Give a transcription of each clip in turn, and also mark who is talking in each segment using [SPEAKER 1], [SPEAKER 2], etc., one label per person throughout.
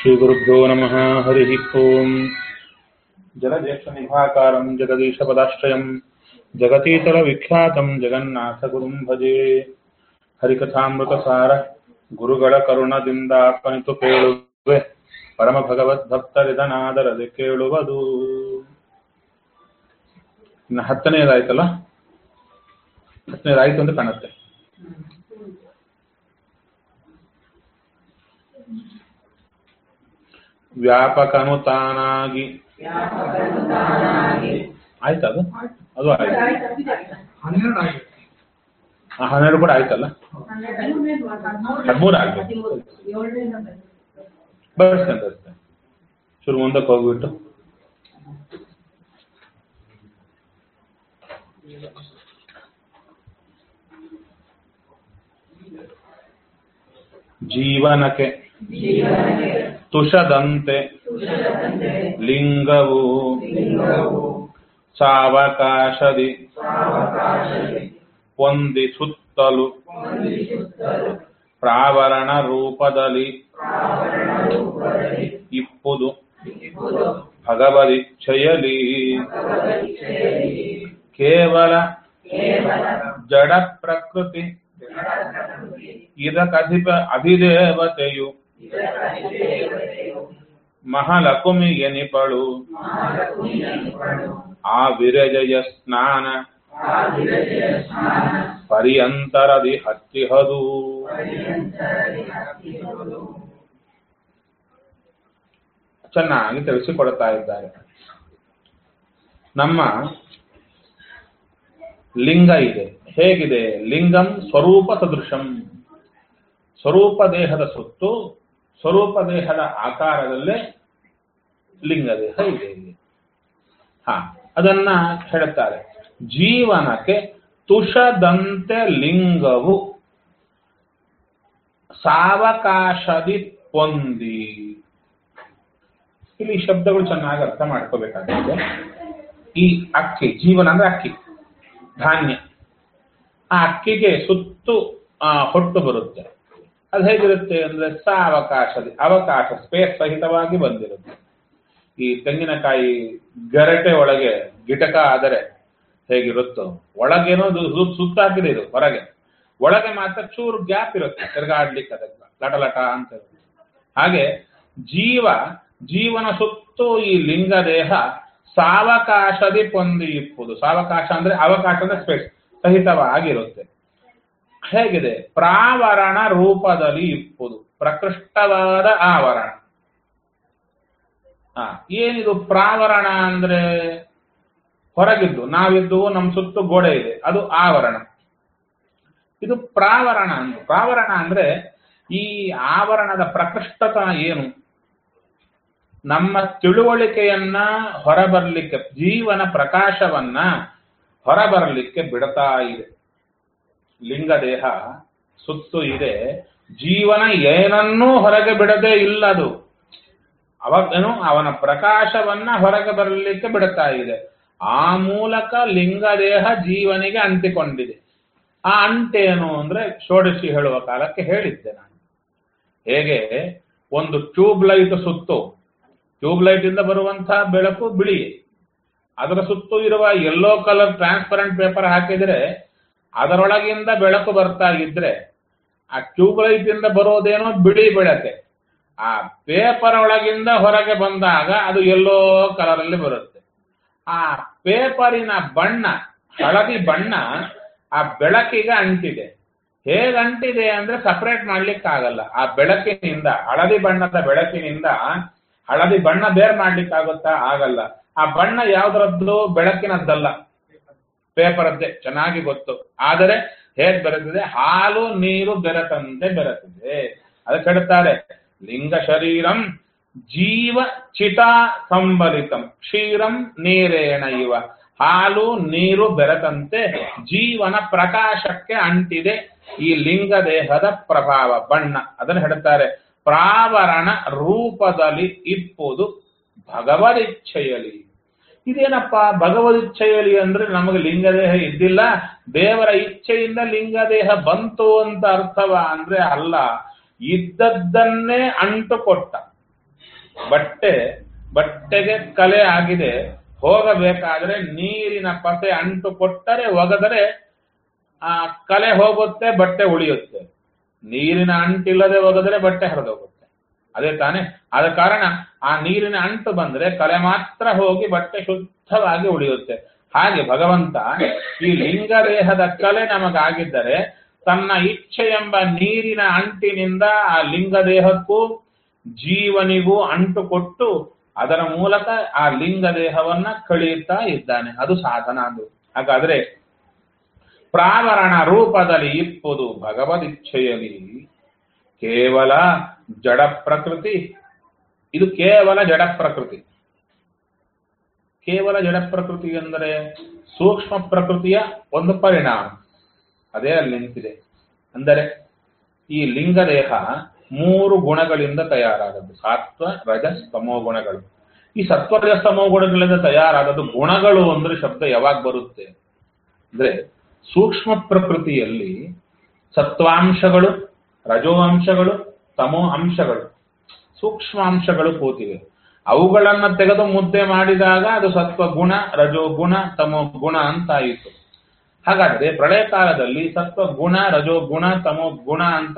[SPEAKER 1] श्रीगुरुभ्यो नमः हरिः ओम् जलज्येष्ठनिभाकारम् जगदीशपदाश्रयम् जगतीतरविख्यातम् जगन्नाथगुरुम् भजे ಹರಿಕಥಾಮೃತಸಾರ ಗುರುಗಳ ಕರುಣದಿಂದ ಅಪ್ಪನಿತು ಕೇಳುವೆ ಪರಮ ಭಗವದ್ಭಕ್ತರಿದನಾದರದೆ ಕೇಳುವುದು ಇನ್ನು ಹತ್ತನೇದಾಯ್ತಲ್ಲ ಹತ್ತನೇದಾಯ್ತು ಅಂತ ಕಾಣುತ್ತೆ ವ್ಯಾಪಕನು ತಾನಾಗಿ ಆಯ್ತಾ ಅದು ಅದು ಆಯ್ತು
[SPEAKER 2] ಹನ್ನೆರಡು ಆಗಿದೆ
[SPEAKER 1] ಆ, ಹನ್ನೆರಡು ಕೂಡ ಆಯ್ತಲ್ಲ ಹದಿಮೂರು ಆಗ್ಬೇಕು ಬರ್ತೇನೆ ಬರ್ತೇನೆ ಶುರು ಮುಂದಕ್ಕೆ ಹೋಗ್ಬಿಟ್ಟು ಜೀವನಕ್ಕೆ ತುಷದಂತೆ ಲಿಂಗವು ಸಾವಕಾಶದಿ ಹೊಂದಿಸುತ್ತಲು ಪ್ರಾವರಣ ರೂಪದಲ್ಲಿ ಇಪ್ಪುದು ಭಗವದಿಚ್ಛೆಯಲಿ ಕೇವಲ ಜಡ ಪ್ರಕೃತಿ ಇದಕ್ಕಧಿಪ ಅಧಿದೇವತೆಯು ಮಹಾಲಕುಮಿ ಎನಿಪಳು ಆ ವಿರಜಯ ಸ್ನಾನ ಪರ್ಯಂತರದಿ ಹತ್ತಿಹದು ಚೆನ್ನಾಗಿ ತಿಳಿಸಿಕೊಡ್ತಾ ಇದ್ದಾರೆ ನಮ್ಮ ಲಿಂಗ ಇದೆ ಹೇಗಿದೆ ಲಿಂಗಂ ಸ್ವರೂಪ ಸದೃಶಂ ಸ್ವರೂಪ ದೇಹದ ಸುತ್ತು ಸ್ವರೂಪ ದೇಹದ ಆಕಾರದಲ್ಲೇ ಲಿಂಗ ದೇಹ ಇದೆ ಇಲ್ಲಿ ಹಾ ಅದನ್ನ ಹೇಳುತ್ತಾರೆ ಜೀವನಕ್ಕೆ ತುಷದಂತೆ ಲಿಂಗವು ಸಾವಕಾಶದಿ ಪೊಂದಿ ಇಲ್ಲಿ ಶಬ್ದಗಳು ಚೆನ್ನಾಗಿ ಅರ್ಥ ಮಾಡ್ಕೋಬೇಕಾಗುತ್ತೆ ಈ ಅಕ್ಕಿ ಜೀವನ ಅಂದ್ರೆ ಅಕ್ಕಿ ಧಾನ್ಯ ಆ ಅಕ್ಕಿಗೆ ಸುತ್ತು ಆ, ಹೊಟ್ಟು ಬರುತ್ತೆ ಅದು ಹೇಗಿರುತ್ತೆ ಅಂದ್ರೆ ಸಾವಕಾಶದಿ ಅವಕಾಶ ಸ್ಪೇಸ್ ಸಹಿತವಾಗಿ ಬಂದಿರುತ್ತೆ ಈ ತೆಂಗಿನಕಾಯಿ ಗರಟೆ ಒಳಗೆ ಗಿಟಕ ಆದರೆ ಹೇಗಿರುತ್ತೋ ಒಳಗೇನೋ ಅದು ಸು- ಸುತ್ತಾಕಿದೆ ಇದು ಹೊರಗೆ ಒಳಗೆ ಮಾತ್ರ ಚೂರು ಗ್ಯಾಪ್ ಇರುತ್ತೆ ತಿರ್ಗಾಡ್ಲಿಕ್ಕೆ ಅದಕ್ಕೆ ಲಟ ಲಟ ಅಂತ ಇರುತ್ತೆ. ಹಾಗೆ ಜೀವ ಜೀವನ ಸುತ್ತು ಈ ಲಿಂಗ ದೇಹ ಸಾವಕಾಶದಿ ಪೊಂದಿ ಇಪ್ಪುದು ಸಾವಕಾಶ ಅಂದ್ರೆ ಅವಕಾಶ ಅಂದ್ರೆ ಸ್ಪೇಸ್ ಸಹಿತವಾಗಿರುತ್ತೆ ಹೇಗಿದೆ ಪ್ರಾವರಣ ರೂಪದಲ್ಲಿ ಇಪ್ಪುದು ಪ್ರಕೃಷ್ಟವಾದ ಆವರಣ ಆ, ಏನಿದು ಪ್ರಾವರಣ ಅಂದ್ರೆ ಹೊರಗಿದ್ದು ನಾವಿದ್ದು ನಮ್ಮ ಸುತ್ತು ಗೋಡೆ ಇದೆ ಅದು ಆವರಣ ಇದು ಪ್ರಾವರಣ ಅಂತ ಪ್ರಾವರಣ ಅಂದ್ರೆ ಈ ಆವರಣದ ಪ್ರಕೃಷ್ಟತ ಏನು ನಮ್ಮ ತಿಳುವಳಿಕೆಯನ್ನ ಹೊರಬರಲಿಕ್ಕೆ ಜೀವನ ಪ್ರಕಾಶವನ್ನ ಹೊರಬರಲಿಕ್ಕೆ ಬಿಡ್ತಾ ಇದೆ ಲಿಂಗದೇಹ ಸುತ್ತು ಇದೆ ಜೀವನ ಏನನ್ನೂ ಹೊರಗೆ ಬಿಡದೇ ಇಲ್ಲದು ಅವಾಗೇನು ಅವನ ಪ್ರಕಾಶವನ್ನ ಹೊರಗೆ ಬರಲಿಕ್ಕೆ ಬಿಡುತ್ತಾ ಇದೆ ಆ ಮೂಲಕ ಲಿಂಗದೇಹ ಜೀವನಿಗೆ ಅಂಟಿಕೊಂಡಿದೆ ಆ ಅಂಟೇನು ಅಂದ್ರೆ ಷೋಡಶಿ ಹೇಳುವ ಕಾಲಕ್ಕೆ ಹೇಳಿದ್ದೆ ನಾನು ಹೇಗೆ ಒಂದು ಟ್ಯೂಬ್ ಲೈಟ್ ಸುತ್ತು ಟ್ಯೂಬ್ ಲೈಟ್ ಇಂದ ಬರುವಂತಹ ಬೆಳಕು ಬಿಳಿ ಅದರ ಸುತ್ತು ಇರುವ ಯೆಲ್ಲೋ ಕಲರ್ ಟ್ರಾನ್ಸ್ಪರೆಂಟ್ ಪೇಪರ್ ಹಾಕಿದ್ರೆ ಅದರೊಳಗಿಂದ ಬೆಳಕು ಬರ್ತಾ ಇದ್ರೆ ಆ ಟ್ಯೂಬ್ ಲೈಟ್ ಇಂದ ಬರೋದೇನೋ ಬಿಳಿ ಬೆಳಕೆ ಆ ಪೇಪರ್ ಒಳಗಿಂದ ಹೊರಗೆ ಬಂದಾಗ ಅದು ಎಲ್ಲೋ ಕಲರ್ ಅಲ್ಲಿ ಬರುತ್ತೆ ಆ ಪೇಪರಿನ ಬಣ್ಣ ಹಳದಿ ಬಣ್ಣ ಆ ಬೆಳಕಿಗೆ ಅಂಟಿದೆ ಹೇಗೆ ಅಂಟಿದೆ ಅಂದ್ರೆ ಸಪರೇಟ್ ಮಾಡ್ಲಿಕ್ಕೆ ಆಗಲ್ಲ ಆ ಬೆಳಕಿನಿಂದ ಹಳದಿ ಬಣ್ಣದ ಬೆಳಕಿನಿಂದ ಹಳದಿ ಬಣ್ಣ ಬೇರ್ ಮಾಡ್ಲಿಕ್ಕೆ ಆಗುತ್ತಾ ಆಗಲ್ಲ ಆ ಬಣ್ಣ ಯಾವ್ದ್ರದ್ದು ಬೆಳಕಿನದ್ದಲ್ಲ ಪೇಪರದ್ದೇ ಚೆನ್ನಾಗಿ ಗೊತ್ತು ಆದರೆ ಹೇಗ್ ಬೆರೆತಿದೆ ಹಾಲು ನೀರು ಬೆರೆತಂತೆ ಬೆರೆತಿದೆ ಅದಕ್ಕೆ ಹೇಳ್ತಾರೆ ಲಿಂಗ ಶರೀರಂ ಜೀವ ಚಿತಾ ಸಂಬಲಿತಂ ಕ್ಷೀರಂ ನೀರೇಣ ಇವ ಹಾಲು ನೀರು ಬೆರೆತಂತೆ ಜೀವನ ಪ್ರಕಾಶಕ್ಕೆ ಅಂಟಿದೆ ಈ ಲಿಂಗ ದೇಹದ ಪ್ರಭಾವ ಬಣ್ಣ ಅದನ್ನು ಹೇಳ್ತಾರೆ ಪ್ರಾವರಣ ರೂಪದಲ್ಲಿ ಇಪ್ಪುದು ಭಗವದಿಚ್ಛೆಯಲಿ ಇದೇನಪ್ಪ ಭಗವದಿಚ್ಛೆಯಲಿ ಅಂದ್ರೆ ನಮಗೆ ಲಿಂಗದೇಹ ಇದ್ದಿಲ್ಲ ದೇವರ ಇಚ್ಛೆಯಿಂದ ಲಿಂಗದೇಹ ಬಂತು ಅಂತ ಅರ್ಥವ ಅಂದ್ರೆ ಅಲ್ಲ ಇದ್ದದ್ದನ್ನೇ ಅಂಟು ಕೊಟ್ಟ ಬಟ್ಟೆ ಬಟ್ಟೆಗೆ ಕಲೆ ಆಗಿದೆ ಹೋಗಬೇಕಾದ್ರೆ ನೀರಿನ ಪಸೆ ಅಂಟು ಕೊಟ್ಟರೆ ಒಗೆದರೆ ಆ ಕಲೆ ಹೋಗುತ್ತೆ ಬಟ್ಟೆ ಉಳಿಯುತ್ತೆ ನೀರಿನ ಅಂಟಿಲ್ಲದೆ ಒಗೆದರೆ ಬಟ್ಟೆ ಹರಿದೋಗುತ್ತೆ ಅದೇ ತಾನೇ ಆದ ಕಾರಣ ಆ ನೀರಿನ ಅಂಟು ಬಂದ್ರೆ ಕಲೆ ಮಾತ್ರ ಹೋಗಿ ಬಟ್ಟೆ ಶುದ್ಧವಾಗಿ ಉಳಿಯುತ್ತೆ ಹಾಗೆ ಭಗವಂತ ಈ ಲಿಂಗ ದೇಹದ ಕಲೆ ನಮಗಾಗಿದ್ದರೆ ತನ್ನ ಇಚ್ಛೆ ಎಂಬ ನೀರಿನ ಅಂಟಿನಿಂದ ಆ ಲಿಂಗ ದೇಹಕ್ಕೂ ಜೀವನಿಗೂ ಅಂಟು ಕೊಟ್ಟು ಅದರ ಮೂಲಕ ಆ ಲಿಂಗ ದೇಹವನ್ನ ಕಳೆಯುತ್ತಾ ಇದ್ದಾನೆ ಅದು ಸಾಧನ ಅದು ಹಾಗಾದ್ರೆ ಪ್ರಾವರಣ ರೂಪದಲ್ಲಿ ಇಪ್ಪುದು ಭಗವದಿಚ್ಛೆಯಲ್ಲಿ ಕೇವಲ ಜಡ ಪ್ರಕೃತಿ ಇದು ಕೇವಲ ಜಡ ಪ್ರಕೃತಿ ಕೇವಲ ಜಡ ಪ್ರಕೃತಿ ಎಂದರೆ ಸೂಕ್ಷ್ಮ ಪ್ರಕೃತಿಯ ಒಂದು ಪರಿಣಾಮ ಅದೇ ಅಲ್ಲಿ ನಿಂತಿದೆ ಅಂದರೆ ಈ ಲಿಂಗದೇಹ ಮೂರು ಗುಣಗಳಿಂದ ತಯಾರಾದದ್ದು ಸತ್ವ ರಜಸ್ ತಮೋ ಗುಣಗಳು ಈ ಸತ್ವ ರಜಸ್ ತಮೋ ಗುಣಗಳಿಂದ ತಯಾರಾದದ್ದು ಗುಣಗಳು ಅಂದ್ರೆ ಶಬ್ದ ಯಾವಾಗ ಬರುತ್ತೆ ಅಂದ್ರೆ ಸೂಕ್ಷ್ಮ ಪ್ರಕೃತಿಯಲ್ಲಿ ಸತ್ವಾಂಶಗಳು ರಜೋ ಅಂಶಗಳು ತಮೋ ಅಂಶಗಳು ಸೂಕ್ಷ್ಮ ಅಂಶಗಳು ಕೂತಿವೆ ಅವುಗಳನ್ನ ತೆಗೆದು ಮುದ್ದೆ ಮಾಡಿದಾಗ ಅದು ಸತ್ವ ಗುಣ ರಜೋ ಗುಣ ತಮೋ ಗುಣ ಅಂತಾಯಿತು ಹಾಗಾದ್ರೆ ಪ್ರಳಯ ಕಾಲದಲ್ಲಿ ಸತ್ವ ಗುಣ ರಜೋ ಗುಣ ತಮೋ ಗುಣ ಅಂತ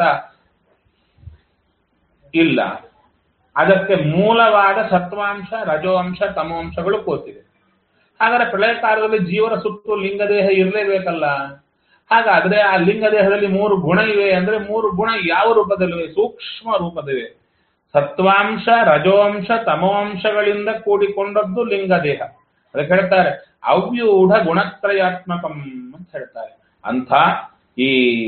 [SPEAKER 1] ಇಲ್ಲ ಅದಕ್ಕೆ ಮೂಲವಾದ ಸತ್ವಾಂಶ ರಜೋ ಅಂಶ ತಮೋ ಅಂಶಗಳು ಕೂತಿವೆ ಹಾಗಾದ್ರೆ ಪ್ರಳಯ ಕಾಲದಲ್ಲಿ ಜೀವನ ಸುತ್ತು ಲಿಂಗದೇಹ ಇರಲೇಬೇಕಲ್ಲ ಹಾಗಾದ್ರೆ ಆ ಲಿಂಗದೇಹದಲ್ಲಿ ಮೂರು ಗುಣ ಇವೆ ಅಂದ್ರೆ ಮೂರು ಗುಣ ಯಾವ ರೂಪದಲ್ಲಿವೆ ಸೂಕ್ಷ್ಮ ರೂಪದಿವೆ ಸತ್ವಾಂಶ ರಜೋಂಶ ತಮೋಂಶಗಳಿಂದ ಕೂಡಿಕೊಂಡದ್ದು ಲಿಂಗದೇಹ ಅದಕ್ಕೆ ಹೇಳ್ತಾರೆ ಅವ್ಯೂಢ ಗುಣತ್ರಯಾತ್ಮಕಂ ಅಂತ ಹೇಳ್ತಾರೆ ಅಂಥ ಈ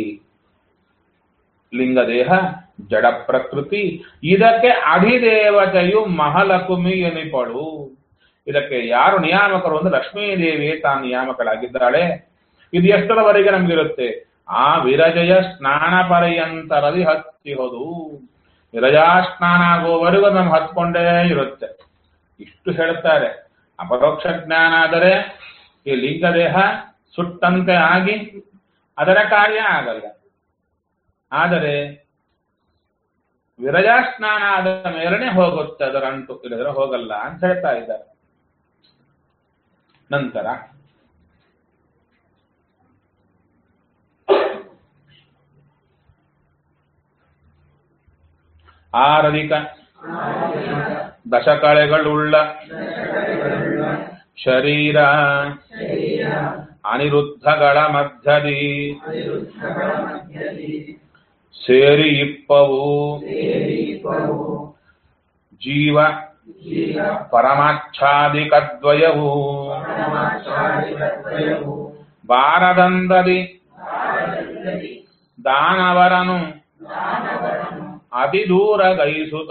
[SPEAKER 1] ಲಿಂಗದೇಹ ಜಡ ಪ್ರಕೃತಿ ಇದಕ್ಕೆ ಅಧಿದೇವತೆಯು ಮಹಾಲಕ್ಷ್ಮಿ ಎನಿಪಳು ಇದಕ್ಕೆ ಯಾರು ನಿಯಾಮಕರು ಅಂದ್ರೆ ಲಕ್ಷ್ಮೀದೇವಿ ತಾನು ನಿಯಾಮಕಳಾಗಿದ್ದಾಳೆ ಇದು ಎಷ್ಟರವರೆಗೆ ನಮಗಿರುತ್ತೆ ಆ ವಿರಜಯ ಸ್ನಾನ ಪರ್ಯಂತರದಿ ಹತ್ತಿರೋದು ವಿರಜಾ ಸ್ನಾನ ಆಗುವವರೆಗೂ ನಮ್ಗೆ ಹತ್ಕೊಂಡೇ ಇರುತ್ತೆ ಇಷ್ಟು ಹೇಳ್ತಾರೆ ಅಪರೋಕ್ಷ ಜ್ಞಾನ ಆದರೆ ಈ ಲಿಂಗದೇಹ ಸುಟ್ಟಂತೆ ಆಗಿ ಅದರ ಕಾರ್ಯ ಆಗಲ್ಲ ಆದರೆ ವಿರಜಾ ಸ್ನಾನ ಆದ ಮೇಲನೆ ಹೋಗುತ್ತೆ ಅದರಂಟು ಇಲ್ಲದ್ರೆ ಹೋಗಲ್ಲ ಅಂತ ಹೇಳ್ತಾ ಇದ್ದಾರೆ ನಂತರ ಆರಧಿಕ ದಶಕಳೆಗಳುಳ್ಳ ಶರೀರ ಅನಿರುದ್ಧಗಳ ಮಧ್ಯದಿ ಸೇರಿ ಇಪ್ಪವು ಜೀವ ಪರಮಾಚ್ಛಾದಿಕದ್ವಯವು ಬಾರದಂದದಿ ದಾನವರನು ಅತಿ ದೂರ ಗೈಸುತ್ತ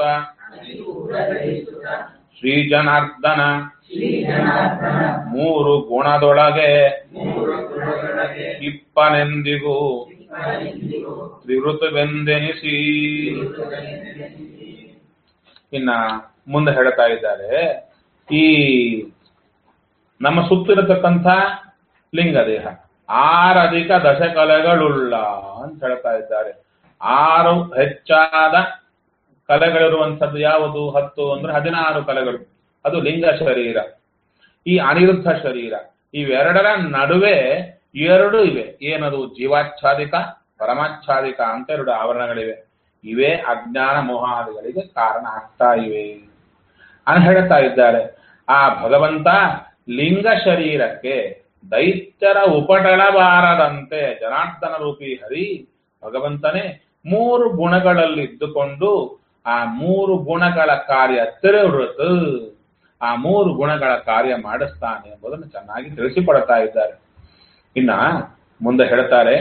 [SPEAKER 1] ಶ್ರೀಜನಾರ್ದನ ಮೂರು ಗುಣದೊಳಗೆ ಇಪ್ಪನೆಂದಿಗೂ ತ್ರಿವೃತವೆಂದೆನಿಸಿ ಇನ್ನ ಮುಂದೆ ಹೇಳ್ತಾ ಇದ್ದಾರೆ ಈ ನಮ್ಮ ಸುತ್ತಿರತಕ್ಕಂಥ ಲಿಂಗದೇಹ ಆರಧಿಕ ದಶಕಲೆಗಳುಳ್ಳ ಅಂತ ಹೇಳ್ತಾ ಇದ್ದಾರೆ ಆರು ಹೆಚ್ಚಾದ ಕಲೆಗಳಿರುವಂಥದ್ದು ಯಾವುದು ಹತ್ತು ಅಂದ್ರೆ ಹದಿನಾರು ಕಲೆಗಳು ಅದು ಲಿಂಗ ಶರೀರ ಈ ಅನಿರುದ್ಧ ಶರೀರ ಇವೆರಡರ ನಡುವೆ ಎರಡು ಇವೆ ಏನದು ಜೀವಾಚ್ಛಾದಿಕ ಪರಮಾಚ್ಛಾದಿಕ ಅಂತ ಎರಡು ಆವರಣಗಳಿವೆ ಇವೇ ಅಜ್ಞಾನ ಮೋಹಾದಿಗಳಿಗೆ ಕಾರಣ ಆಗ್ತಾ ಇವೆ ಅಂತ ಹೇಳ್ತಾ ಇದ್ದಾರೆ ಆ ಭಗವಂತ ಲಿಂಗ ಶರೀರಕ್ಕೆ ದೈತ್ಯರ ಉಪಟಳ ಬಾರದಂತೆ ಜನಾರ್ದನ ರೂಪಿ ಹರಿ ಭಗವಂತನೇ ಮೂರು ಗುಣಗಳಲ್ಲಿದ್ದುಕೊಂಡು ಆ ಮೂರು ಗುಣಗಳ ಕಾರ್ಯ ತಿರುವೃತು ಆ ಮೂರು ಗುಣಗಳ ಕಾರ್ಯ ಮಾಡಿಸ್ತಾನೆ ಎಂಬುದನ್ನು ಚೆನ್ನಾಗಿ ತಿಳಿಸಿಕೊಡ್ತಾ ಇದ್ದಾರೆ ಇನ್ನ ಮುಂದೆ ಹೇಳ್ತಾರೆ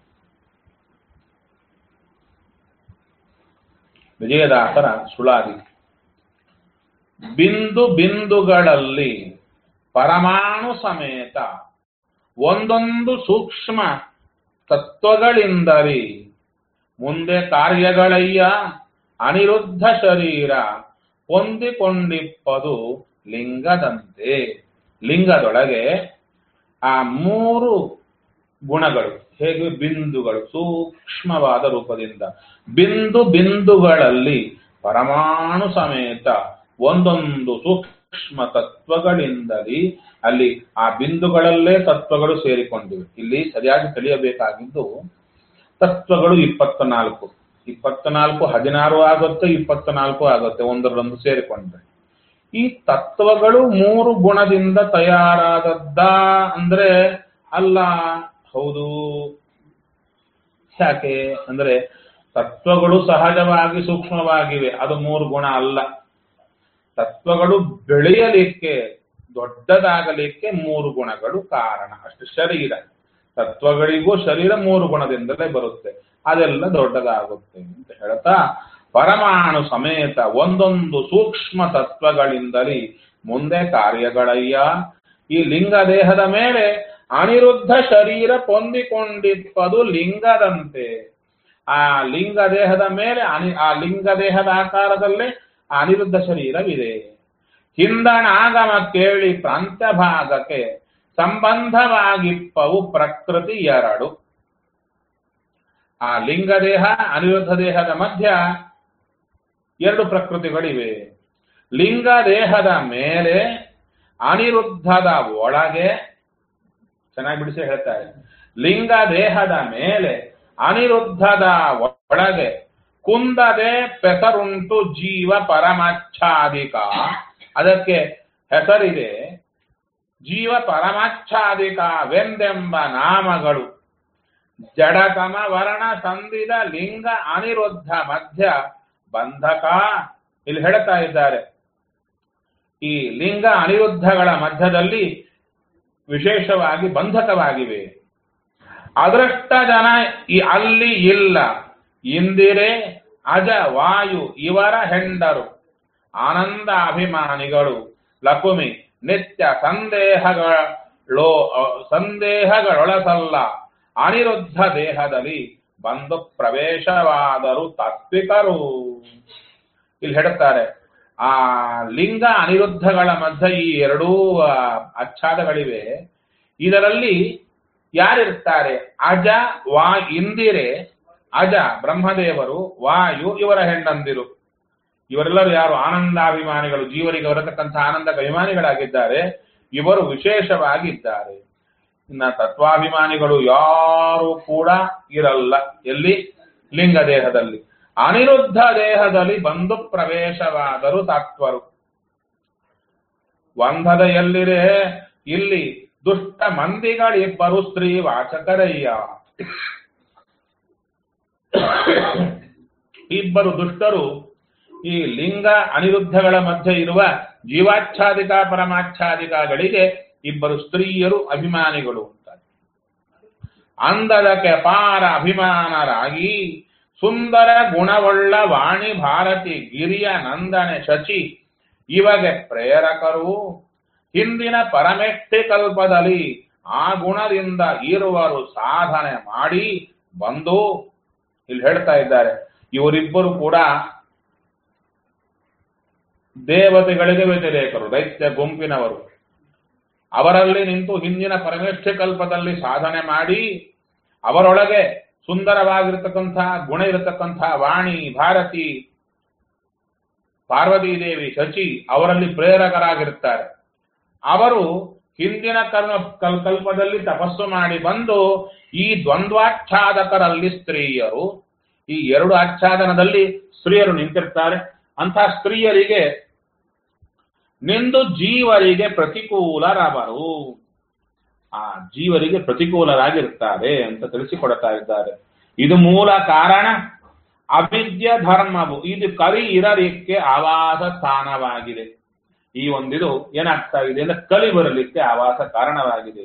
[SPEAKER 1] ವಿಜಯದಾಸರ ಸುಳಾದಿ ಬಿಂದು ಬಿಂದುಗಳಲ್ಲಿ ಪರಮಾಣು ಸಮೇತ ಒಂದೊಂದು ಸೂಕ್ಷ್ಮ ತತ್ವಗಳಿಂದರಿ ಮುಂದೆ ಕಾರ್ಯಗಳಯ್ಯ ಅನಿರುದ್ಧ ಶರೀರ ಹೊಂದಿಕೊಂಡಿಪ್ಪದು ಲಿಂಗದಂತೆ ಲಿಂಗದೊಳಗೆ ಆ ಮೂರು ಗುಣಗಳು ಹೇಗೆ ಬಿಂದುಗಳು ಸೂಕ್ಷ್ಮವಾದ ರೂಪದಿಂದ ಬಿಂದು ಬಿಂದುಗಳಲ್ಲಿ ಪರಮಾಣು ಸಮೇತ ಒಂದೊಂದು ಸೂಕ್ಷ್ಮ ತತ್ವಗಳಿಂದಲೇ ಅಲ್ಲಿ ಆ ಬಿಂದುಗಳಲ್ಲೇ ತತ್ವಗಳು ಸೇರಿಕೊಂಡಿವೆ ಇಲ್ಲಿ ಸರಿಯಾಗಿ ತಿಳಿಯಬೇಕಾಗಿದ್ದು ತತ್ವಗಳು ಇಪ್ಪತ್ನಾಲ್ಕು ಇಪ್ಪತ್ನಾಲ್ಕು ಹದಿನಾರು ಆಗುತ್ತೆ ಇಪ್ಪತ್ನಾಲ್ಕು ಆಗುತ್ತೆ ಒಂದರಲ್ಲೊಂದು ಸೇರಿಕೊಂಡ್ರೆ ಈ ತತ್ವಗಳು ಮೂರು ಗುಣದಿಂದ ತಯಾರಾದದ್ದ ಅಂದ್ರೆ ಅಲ್ಲ ಹೌದು ಯಾಕೆ ಅಂದ್ರೆ ತತ್ವಗಳು ಸಹಜವಾಗಿ ಸೂಕ್ಷ್ಮವಾಗಿವೆ ಅದು ಮೂರು ಗುಣ ಅಲ್ಲ ತತ್ವಗಳು ಬೆಳೆಯಲಿಕ್ಕೆ ದೊಡ್ಡದಾಗಲಿಕ್ಕೆ ಮೂರು ಗುಣಗಳು ಕಾರಣ ಅಷ್ಟು ಶರೀರ ತತ್ವಗಳಿಗೂ ಶರೀರ ಮೂರು ಗುಣದಿಂದಲೇ ಬರುತ್ತೆ ಅದೆಲ್ಲ ದೊಡ್ಡದಾಗುತ್ತೆ ಅಂತ ಹೇಳ್ತಾ ಪರಮಾಣು ಸಮೇತ ಒಂದೊಂದು ಸೂಕ್ಷ್ಮ ತತ್ವಗಳಿಂದಲೇ ಮುಂದೆ ಕಾರ್ಯಗಳಯ್ಯ ಈ ಲಿಂಗ ದೇಹದ ಮೇಲೆ ಅನಿರುದ್ಧ ಶರೀರ ಹೊಂದಿಕೊಂಡಿಪ್ಪದು ಲಿಂಗದಂತೆ ಆ ಲಿಂಗ ದೇಹದ ಮೇಲೆ ಅನಿ ಆ ಲಿಂಗ ದೇಹದ ಆಕಾರದಲ್ಲೇ ಆ ಅನಿರುದ್ಧ ಶರೀರವಿದೆ ಹಿಂದಣಾಗಮ ಕೇಳಿ ಪ್ರಾಂತ್ಯ ಭಾಗಕ್ಕೆ ಸಂಬಂಧವಾಗಿಪ್ಪವು ಪ್ರಕೃತಿ ಎರಡು ಆ ಲಿಂಗ ದೇಹ ಅನಿರುದ್ಧ ದೇಹದ ಮಧ್ಯ ಎರಡು ಪ್ರಕೃತಿಗಳಿವೆ ಲಿಂಗ ದೇಹದ ಮೇಲೆ ಅನಿರುದ್ಧದ ಒಳಗೆ ಚೆನ್ನಾಗಿ ಬಿಡಿಸಿ ಹೇಳ್ತಾರೆ ಲಿಂಗ ದೇಹದ ಮೇಲೆ ಅನಿರುದ್ಧದ ಒಳಗೆ ಕುಂದದೆ ಪೆಸರುಂಟು ಜೀವ ಪರಮಾಚ್ಛಾದಿಕ ಅದಕ್ಕೆ ಹೆಸರಿದೆ ಜೀವ ಪರಮಾಚ್ಛಾದಿಕವೆಂದೆಂಬ ನಾಮಗಳು ಜಡತಮ ವರ್ಣ ಸಂದಿದ ಲಿಂಗ ಅನಿರುದ್ಧ ಮಧ್ಯ ಬಂಧಕ ಇಲ್ಲಿ ಹೇಳ್ತಾ ಇದ್ದಾರೆ ಈ ಲಿಂಗ ಅನಿರುದ್ಧಗಳ ಮಧ್ಯದಲ್ಲಿ ವಿಶೇಷವಾಗಿ ಬಂಧಕವಾಗಿವೆ ಅದೃಷ್ಟ ಜನ ಈ ಅಲ್ಲಿ ಇಲ್ಲ ಇಂದಿರೆ ಅಜ ವಾಯು ಇವರ ಹೆಂಡರು ಆನಂದ ಅಭಿಮಾನಿಗಳು ಲಕುಮಿ ನಿತ್ಯ ಸಂದೇಹಗಳೋ ಸಂದೇಹಗಳೊಳಸಲ್ಲ ಅನಿರುದ್ಧ ದೇಹದಲ್ಲಿ ಬಂದು ಪ್ರವೇಶವಾದರು ತಾತ್ವಿಕರು ಇಲ್ಲಿ ಹೇಳ್ತಾರೆ ಆ ಲಿಂಗ ಅನಿರುದ್ಧಗಳ ಮಧ್ಯ ಈ ಎರಡೂ ಆ, ಅಚ್ಛಾದಗಳಿವೆ ಇದರಲ್ಲಿ ಯಾರಿರ್ತಾರೆ ಅಜ ವಾ ಇಂದಿರೆ ಅಜ ಬ್ರಹ್ಮದೇವರು ವಾಯು ಇವರ ಹೆಂಡಂದಿರು ಇವರೆಲ್ಲರೂ ಯಾರು ಆನಂದಾಭಿಮಾನಿಗಳು ಜೀವರಿಗೆ ಬರತಕ್ಕಂಥ ಆನಂದ ಅಭಿಮಾನಿಗಳಾಗಿದ್ದಾರೆ ಇವರು ವಿಶೇಷವಾಗಿದ್ದಾರೆ ಇನ್ನ ತತ್ವಾಭಿಮಾನಿಗಳು ಯಾರು ಕೂಡ ಇರಲ್ಲ ಎಲ್ಲಿ ಲಿಂಗ ದೇಹದಲ್ಲಿ ಅನಿರುದ್ಧ ದೇಹದಲ್ಲಿ ಬಂದು ಪ್ರವೇಶವಾದರು ತಾತ್ವರು ವಂಧದ ಎಲ್ಲಿರೆ ಇಲ್ಲಿ ದುಷ್ಟ ಮಂದಿಗಳಿಬ್ಬರು ಸ್ತ್ರೀ ವಾಚಕರಯ್ಯ ಇಬ್ಬರು ದುಷ್ಟರು ಈ ಲಿಂಗ ಅನಿರುದ್ಧಗಳ ಮಧ್ಯೆ ಇರುವ ಜೀವಾಚ್ಛಾದಿಕ ಪರಮಾಚ್ಛಾದಿಕಗಳಿಗೆ ಇಬ್ಬರು ಸ್ತ್ರೀಯರು ಅಭಿಮಾನಿಗಳು ಅಂತ ಅಂದದಕ್ಕೆ ಪಾರ ಅಭಿಮಾನರಾಗಿ ಸುಂದರ ಗುಣವುಳ್ಳ ವಾಣಿ ಭಾರತಿ ಗಿರಿಯ ನಂದನೆ ಶಚಿ ಇಮಗೆ ಪ್ರೇರಕರು ಹಿಂದಿನ ಪರಮೆಷ್ಠಿ ಕಲ್ಪದಲ್ಲಿ ಆ ಗುಣದಿಂದ ಇರುವರು ಸಾಧನೆ ಮಾಡಿ ಬಂದು ಇಲ್ಲಿ ಹೇಳ್ತಾ ಇದ್ದಾರೆ ಇವರಿಬ್ಬರು ಕೂಡ ದೇವತೆಗಳಿಗೆ ವ್ಯತಿರೇಕರು ದೈತ್ಯ ಗುಂಪಿನವರು ಅವರಲ್ಲಿ ನಿಂತು ಹಿಂದಿನ ಪರಮೇಷ್ಠ ಕಲ್ಪದಲ್ಲಿ ಸಾಧನೆ ಮಾಡಿ ಅವರೊಳಗೆ ಸುಂದರವಾಗಿರತಕ್ಕಂಥ ಗುಣ ಇರತಕ್ಕಂಥ ವಾಣಿ ಭಾರತಿ ಪಾರ್ವತೀ ದೇವಿ ಶಚಿ ಅವರಲ್ಲಿ ಪ್ರೇರಕರಾಗಿರುತ್ತಾರೆ ಅವರು ಹಿಂದಿನ ಕರ್ಮ ಕಲ್ ಕಲ್ಪದಲ್ಲಿ ತಪಸ್ಸು ಮಾಡಿ ಬಂದು ಈ ದ್ವಂದ್ವಾಚ್ಛಾದಕರಲ್ಲಿ ಸ್ತ್ರೀಯರು ಈ ಎರಡು ಆಚ್ಛಾದನದಲ್ಲಿ ಸ್ತ್ರೀಯರು ನಿಂತಿರ್ತಾರೆ ಅಂಥ ಸ್ತ್ರೀಯರಿಗೆ ನಿಂದು ಜೀವರಿಗೆ ಪ್ರತಿಕೂಲರವರು ಆ ಜೀವರಿಗೆ ಪ್ರತಿಕೂಲರಾಗಿರ್ತಾರೆ ಅಂತ ತಿಳಿಸಿಕೊಡ್ತಾ ಇದ್ದಾರೆ ಇದು ಮೂಲ ಕಾರಣ ಅವಿದ್ಯ ಧರ್ಮವು ಇದು ಕಲಿ ಇರಲಿಕ್ಕೆ ಆವಾಸ ಸ್ಥಾನವಾಗಿದೆ ಈ ಒಂದಿದು ಏನಾಗ್ತಾ ಇದೆ ಅಂದ್ರೆ ಕಲಿ ಬರಲಿಕ್ಕೆ ಆವಾಸ ಕಾರಣವಾಗಿದೆ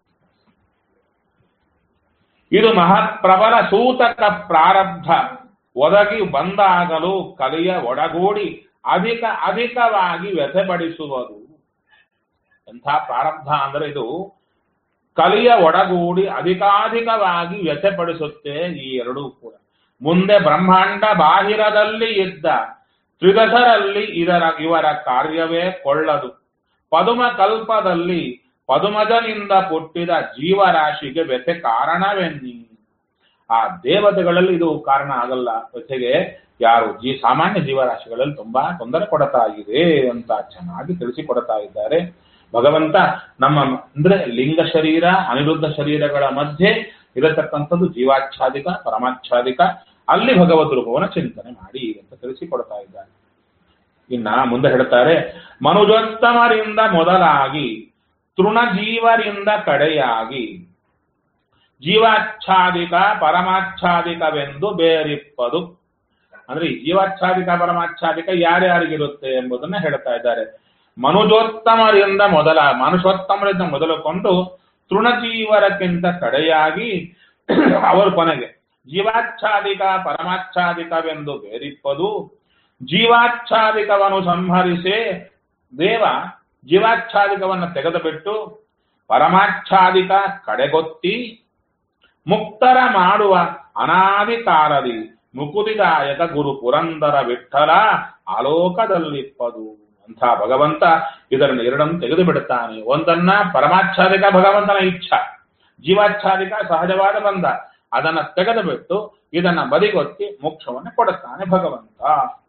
[SPEAKER 1] ಇದು ಮಹತ್ಪ್ರಬಲ ಸೂತಕ ಪ್ರಾರಬ್ಧ ಒದಗಿ ಬಂದಾಗಲೂ ಕಲಿಯ ಒಡಗೂಡಿ ಅಧಿಕ ಅಧಿಕವಾಗಿ ವ್ಯಥೆಪಡಿಸುವುದು ಎಂಥ ಪ್ರಾರಬ್ಧ ಅಂದ್ರೆ ಇದು ಕಲಿಯ ಒಡಗೂಡಿ ಅಧಿಕಾಧಿಕವಾಗಿ ವ್ಯಥೆಪಡಿಸುತ್ತೆ ಈ ಎರಡೂ ಕೂಡ ಮುಂದೆ ಬ್ರಹ್ಮಾಂಡ ಬಾಹಿರದಲ್ಲಿ ಇದ್ದ ತ್ರಿದಶರಲ್ಲಿ ಇದರ ಇವರ ಕಾರ್ಯವೇ ಕೊಳ್ಳದು ಪದುಮ ಕಲ್ಪದಲ್ಲಿ ಪದುಮಜನಿಂದ ಹುಟ್ಟಿದ ಜೀವರಾಶಿಗೆ ವ್ಯಥೆ ಕಾರಣವೆನ್ನಿ ಆ ದೇವತೆಗಳಲ್ಲಿ ಇದು ಕಾರಣ ಆಗಲ್ಲ ವ್ಯಥೆಗೆ ಯಾರು ಜೀ ಸಾಮಾನ್ಯ ಜೀವರಾಶಿಗಳಲ್ಲಿ ತುಂಬಾ ತೊಂದರೆ ಕೊಡ್ತಾ ಇದೆ ಅಂತ ಚೆನ್ನಾಗಿ ತಿಳಿಸಿಕೊಡ್ತಾ ಇದ್ದಾರೆ ಭಗವಂತ ನಮ್ಮ ಅಂದ್ರೆ ಲಿಂಗ ಶರೀರ ಅನಿರುದ್ಧ ಶರೀರಗಳ ಮಧ್ಯೆ ಇರತಕ್ಕಂಥದ್ದು ಜೀವಾಚ್ಛಾದಿಕ ಪರಮಾಚ್ಛಾದಿಕ ಅಲ್ಲಿ ಭಗವದ್ ರೂಪವನ್ನು ಚಿಂತನೆ ಮಾಡಿ ಅಂತ ತಿಳಿಸಿಕೊಡ್ತಾ ಇದ್ದಾರೆ ಇನ್ನ ಮುಂದೆ ಹೇಳ್ತಾರೆ ಮನುಜೋತ್ತಮರಿಂದ ಮೊದಲಾಗಿ ತೃಣಜೀವರಿಂದ ಕಡೆಯಾಗಿ ಜೀವಾಚ್ಛಾದಿಕ ಪರಮಾಚ್ಛಾದಿಕವೆಂದು ಬೇರಿಪ್ಪದು ಅಂದ್ರೆ ಈ ಜೀವಾಚ್ಛಾದಿಕ ಪರಮಾಚ್ಛಾದಿಕ ಯಾರ್ಯಾರಿಗಿರುತ್ತೆ ಎಂಬುದನ್ನ ಹೇಳ್ತಾ ಇದ್ದಾರೆ ಮನುಜೋತ್ತಮರಿಂದ ಮೊದಲ ಮನುಷ್ಯೋತ್ತಮರಿಂದ ಮೊದಲುಕೊಂಡು ತೃಣಜೀವರಕ್ಕಿಂತ ಕಡೆಯಾಗಿ ಅವರು ಕೊನೆಗೆ ಜೀವಾಚ್ಛಾದಿಕ ಪರಮಾಚ್ಛಾದಿಕವೆಂದು ಬೇರಿಪ್ಪದು ಜೀವಾಚ್ಛಾದಿಕವನ್ನು ಸಂಹರಿಸಿ ದೇವ ಜೀವಾಚ್ಛಾದಿಕವನ್ನು ತೆಗೆದುಬಿಟ್ಟು ಪರಮಾಚ್ಛಾದಿಕ ಕಡೆಗೊತ್ತಿ ಮುಕ್ತರ ಮಾಡುವ ಅನಾದಿ ಕಾಲದಿ ಮುಕುದಿದಾಯಕ ಗುರು ಪುರಂದರ ವಿಠಲ ಆಲೋಕದಲ್ಲಿಪ್ಪದು ಅಂಥ ಭಗವಂತ ಇದನ್ನು ಎರಡನ್ನು ತೆಗೆದು ಬಿಡುತ್ತಾನೆ ಒಂದನ್ನ ಪರಮಾಚ್ಛಾದಿಕ ಭಗವಂತನ ಇಚ್ಛಾ ಜೀವಾಚ್ಛಾದಿಕ ಸಹಜವಾದ ಬಂಧ ಅದನ್ನ ತೆಗೆದು ಬಿಟ್ಟು ಇದನ್ನ ಬದಿಗೊತ್ತಿ ಮೋಕ್ಷವನ್ನು ಕೊಡುತ್ತಾನೆ ಭಗವಂತ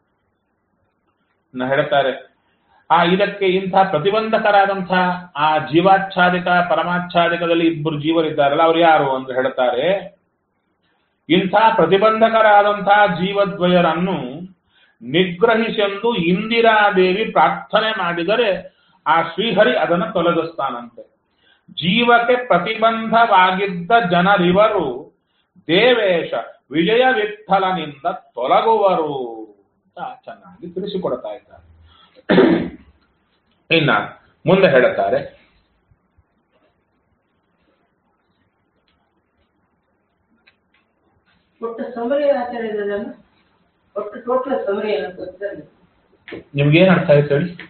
[SPEAKER 1] ಇನ್ನು ಹೇಳ್ತಾರೆ ಆ ಇದಕ್ಕೆ ಇಂಥ ಪ್ರತಿಬಂಧಕರಾದಂತಹ ಆ ಜೀವಾಚ್ಛಾದಿಕ ಪರಮಾಚ್ಛಾದಿಕದಲ್ಲಿ ಇಬ್ಬರು ಜೀವರಿದ್ದಾರಲ್ಲ ಅವ್ರು ಯಾರು ಅಂತ ಹೇಳ್ತಾರೆ ಇಂಥ ಪ್ರತಿಬಂಧಕರಾದಂತಹ ಜೀವದ್ವಯರನ್ನು ನಿಗ್ರಹಿಸೆಂದು ಇಂದಿರಾದೇವಿ ಪ್ರಾರ್ಥನೆ ಮಾಡಿದರೆ ಆ ಶ್ರೀಹರಿ ಅದನ್ನು ತೊಲಗಿಸ್ತಾನಂತೆ ಜೀವಕ್ಕೆ ಪ್ರತಿಬಂಧವಾಗಿದ್ದ ಜನರಿವರು ದೇವೇಶ ವಿಜಯ ವಿಠಲನಿಂದ ತೊಲಗುವರು ಅಂತ ಚೆನ್ನಾಗಿ ತಿಳಿಸಿಕೊಡ್ತಾ ಇದ್ದಾರೆ ಇನ್ನ ಮುಂದೆ ಹೇಳುತ್ತಾರೆ
[SPEAKER 3] ಒಟ್ಟು ಸಮರಿ ಆಚಾರ್ಯದಲ್ಲ ಒಟ್ಟು ಟೋಟಲ್ ಸಮರಿ ಏನು ಗೊತ್ತಿರಲಿ
[SPEAKER 1] ನಿಮ್ಗೆ ಏನ್ ಅರ್ಥ ಆಯ್ತು ಹೇಳಿ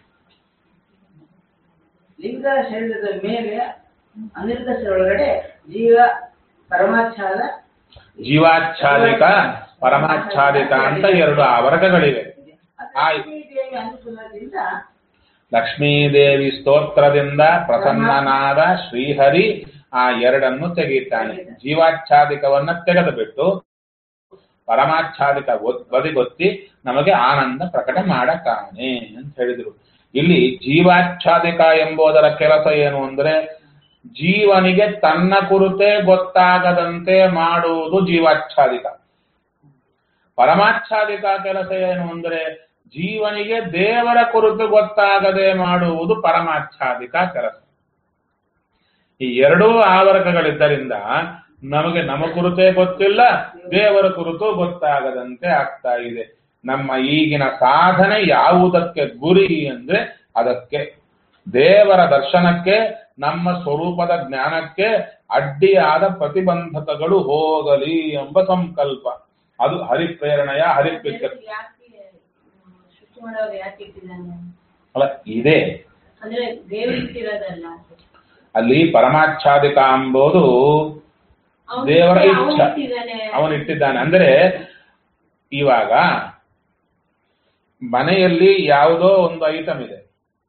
[SPEAKER 3] ಲಿಂಗ ಶರೀರದ ಮೇಲೆ ಅನಿರ್ದಶ ಒಳಗಡೆ ಜೀವ ಪರಮಾಚ್ಛಾದ
[SPEAKER 1] ಜೀವಾಚ್ಛಾದಿಕ ಪರಮಾಚ್ಛಾದಿಕ ಅಂತ ಎರಡು ಆ ವರ್ಗಗಳಿವೆ ಆಯ್ತು.
[SPEAKER 3] ದೇವಿ ಅನುಕೂಲದಿಂದ
[SPEAKER 1] ಲಕ್ಷ್ಮೀದೇವಿ ಸ್ತೋತ್ರದಿಂದ ಪ್ರಸನ್ನನಾದ ಶ್ರೀಹರಿ ಆ ಎರಡನ್ನು ತೆಗೆಯುತ್ತಾನೆ ಜೀವಾಚ್ಛಾದಿಕವನ್ನ ತೆಗೆದು ಬಿಟ್ಟು ಪರಮಾಚ್ಛಾದಿಕ ಒತ್- ಬದಿಗೊತ್ತಿ ನಮಗೆ ಆನಂದ ಪ್ರಕಟ ಮಾಡತಾನೆ ಅಂತ ಹೇಳಿದ್ರು ಇಲ್ಲಿ ಜೀವಾಚ್ಛಾದಿಕ ಎಂಬುದರ ಕೆಲಸ ಏನು ಅಂದ್ರೆ ಜೀವನಿಗೆ ತನ್ನ ಕುರಿತೇ ಗೊತ್ತಾಗದಂತೆ ಮಾಡುವುದು ಜೀವಾಚ್ಛಾದಿಕ ಪರಮಾಚ್ಛಾದಿಕ ಕೆಲಸ ಏನು ಅಂದ್ರೆ ಜೀವನಿಗೆ ದೇವರ ಕುರಿತು ಗೊತ್ತಾಗದೆ ಮಾಡುವುದು ಪರಮಾಚ್ಛಾದಿಕ ಕೆಲಸ ಈ ಎರಡೂ ಆವರಕಗಳಿದ್ದರಿಂದ ನಮಗೆ ನಮ್ಮ ಕುರಿತೇ ಗೊತ್ತಿಲ್ಲ ದೇವರ ಕುರಿತು ಗೊತ್ತಾಗದಂತೆ ಆಗ್ತಾ ಇದೆ ನಮ್ಮ ಈಗಿನ ಸಾಧನೆ ಯಾವುದಕ್ಕೆ ಗುರಿ ಅಂದ್ರೆ ಅದಕ್ಕೆ ದೇವರ ದರ್ಶನಕ್ಕೆ ನಮ್ಮ ಸ್ವರೂಪದ ಜ್ಞಾನಕ್ಕೆ ಅಡ್ಡಿಯಾದ ಪ್ರತಿಬಂಧಕಗಳು ಹೋಗಲಿ ಎಂಬ ಸಂಕಲ್ಪ ಅದು ಹರಿಪ್ರೇರಣೆಯ ಹರಿಪಿಕ್ಕ
[SPEAKER 4] ಯಾಕೆ ಹ್ಮ್, ಶುಚಿ ಮಾಡೋರು ಯಾಕೆ ಇಟ್ಟಿದ್ದಾನೆ
[SPEAKER 1] ಅಲ್ಲ ಇದೆ
[SPEAKER 4] ಅಂದ್ರೆ ದೇವ್ರು ಇಟ್ಟಿರೋದಲ್ಲ
[SPEAKER 1] ಅಲ್ಲಿ ಪರಮಾಚ್ಛಾದಿಕ ಎಂಬುದು
[SPEAKER 4] ಅವ್ನು
[SPEAKER 1] ದೇವರ
[SPEAKER 4] ಅವ್ನು
[SPEAKER 1] ಇಚ್ಛೆ
[SPEAKER 4] ಇಟ್ಟಿದ್ದಾನೆ.
[SPEAKER 1] ಅವನು ಇಟ್ಟಿದ್ದಾನೆ ಅಂದ್ರೆ ಇವಾಗ ಮನೆಯಲ್ಲಿ ಯಾವುದೋ ಒಂದು ಐಟಮ್ ಇದೆ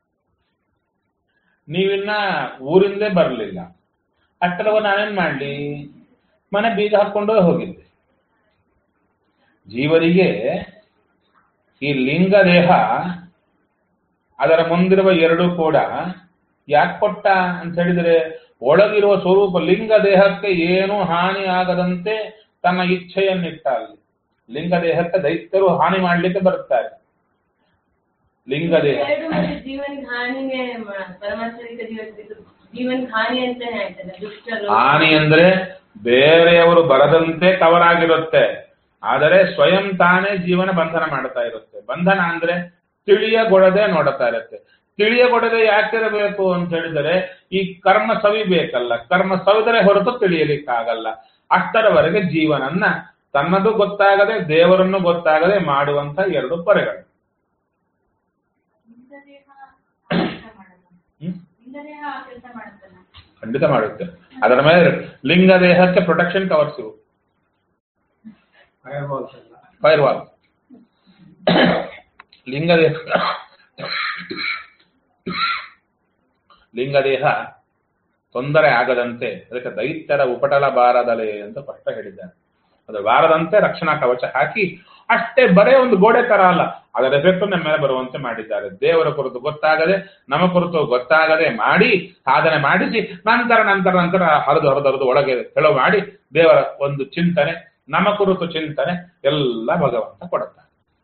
[SPEAKER 1] ನೀವಿನ್ನ ಊರಿಂದೇ ಬರಲಿಲ್ಲ ಅಷ್ಟರವ ನಾನೇನ್ ಮಾಡ್ಲಿ ಮನೆ ಬೀಗ ಹಾಕೊಂಡು ಹೋಗಿದ್ದೆ ಜೀವರಿಗೆ ಈ ಲಿಂಗ ದೇಹ ಅದರ ಮುಂದಿರುವ ಎರಡು ಕೂಡ ಯಾಕೆ ಕೊಟ್ಟ ಅಂತ ಹೇಳಿದ್ರೆ ಒಳಗಿರುವ ಸ್ವರೂಪ ಲಿಂಗ ದೇಹಕ್ಕೆ ಏನು ಹಾನಿ ಆಗದಂತೆ ತನ್ನ ಇಚ್ಛೆಯನ್ನಿಟ್ಟ ಅಲ್ಲಿ ಲಿಂಗ ದೇಹಕ್ಕೆ ದೈತ್ಯರು ಹಾನಿ ಮಾಡ್ಲಿಕ್ಕೆ ಬರುತ್ತಾರೆ ಲಿಂಗ ದೇಹ
[SPEAKER 4] ಎರಡು ಮತ್ತೆ ಜೀವನಿಗೆ ಹಾನಿನೇ ಮ- ಪರಮಾತ್ಮರಿಕ ಜೀವಕ್ಕೆ ಜೀವನಿಗೆ ಹಾನಿ ಅಂತಾನೆ ಆಯ್ತಲ್ಲ ದುಷ್ಟರು
[SPEAKER 1] ಹಾನಿ ಅಂದ್ರೆ ಬೇರೆಯವರು ಬರದಂತೆ ಕವರ್ ಆಗಿರುತ್ತೆ ಆದರೆ ಸ್ವಯಂ ತಾನೇ ಜೀವನ ಬಂಧನ ಮಾಡ್ತಾ ಇರುತ್ತೆ ಬಂಧನ ಅಂದ್ರೆ ತಿಳಿಯಗೊಡದೆ ನೋಡುತ್ತಾ ಇರುತ್ತೆ ತಿಳಿಯಗೊಡದೆ ಯಾಕಿರಬೇಕು ಅಂತ ಹೇಳಿದರೆ ಈ ಕರ್ಮ ಸವಿಬೇಕಲ್ಲ ಕರ್ಮ ಸವಿದರೆ ಹೊರತು ತಿಳಿಯಲಿಕ್ಕಾಗಲ್ಲ ಅಷ್ಟರವರೆಗೆ ಜೀವನನ್ನ ತನ್ನದು ಗೊತ್ತಾಗದೆ ದೇವರನ್ನು ಗೊತ್ತಾಗದೆ ಮಾಡುವಂತ ಎರಡು ಪರೆಗಳು
[SPEAKER 4] ಲಿಂಗದೇಹ ಕೆಲಸ ಮಾಡಲ್ಲ
[SPEAKER 1] ಹ್ಮ್?
[SPEAKER 4] ಲಿಂಗದೇಹ ಕೆಲಸ ಮಾಡುತ್ತಲ್ಲ
[SPEAKER 1] ಖಂಡಿತ ಮಾಡುತ್ತೆ ಅದರ ಮೇಲೆ ಲಿಂಗ ದೇಹಕ್ಕೆ ಪ್ರೊಟೆಕ್ಷನ್ ಕವರ್ಸ್ ಇವು
[SPEAKER 2] ಫೈರ್ ಬಾಲ್ಸ್ ಎಲ್ಲ
[SPEAKER 1] ಫೈರ್ ವಾಲ್ ಲಿಂಗದೇಹ ಲಿಂಗದೇಹ ತೊಂದರೆ ಆಗದಂತೆ ಅದಕ್ಕೆ ದೈತ್ಯರ ಉಪಟಳ ಬಾರದಲೆ ಅಂತ ಸ್ಪಷ್ಟ ಹೇಳಿದ್ದಾರೆ ಅದು ಬಾರದಂತೆ ರಕ್ಷಣಾ ಕವಚ ಹಾಕಿ ಅಷ್ಟೇ ಬರೇ ಒಂದು ಗೋಡೆ ತರ ಅಲ್ಲ ಅದರ ಎಫೆಕ್ಟ್ ನಮ್ಮ ಮೇಲೆ ಬರುವಂತೆ ಮಾಡಿದ್ದಾರೆ ದೇವರ ಕುರಿತು ಗೊತ್ತಾಗದೆ ನಮ್ಮ ಕುರಿತು ಗೊತ್ತಾಗದೆ ಮಾಡಿ ಸಾಧನೆ ಮಾಡಿಸಿ ನಂತರ ನಂತರ ನಂತರ ಹರಿದು ಹರಿದು ಹರಿದು ಒಳಗೆ ತೆಳು ಮಾಡಿ ದೇವರ ಒಂದು ಚಿಂತನೆ ನಮ್ಮ ಕುರಿತು ಚಿಂತನೆ ಎಲ್ಲ ಭಗವಂತ ಕೊಡುತ್ತಾರೆ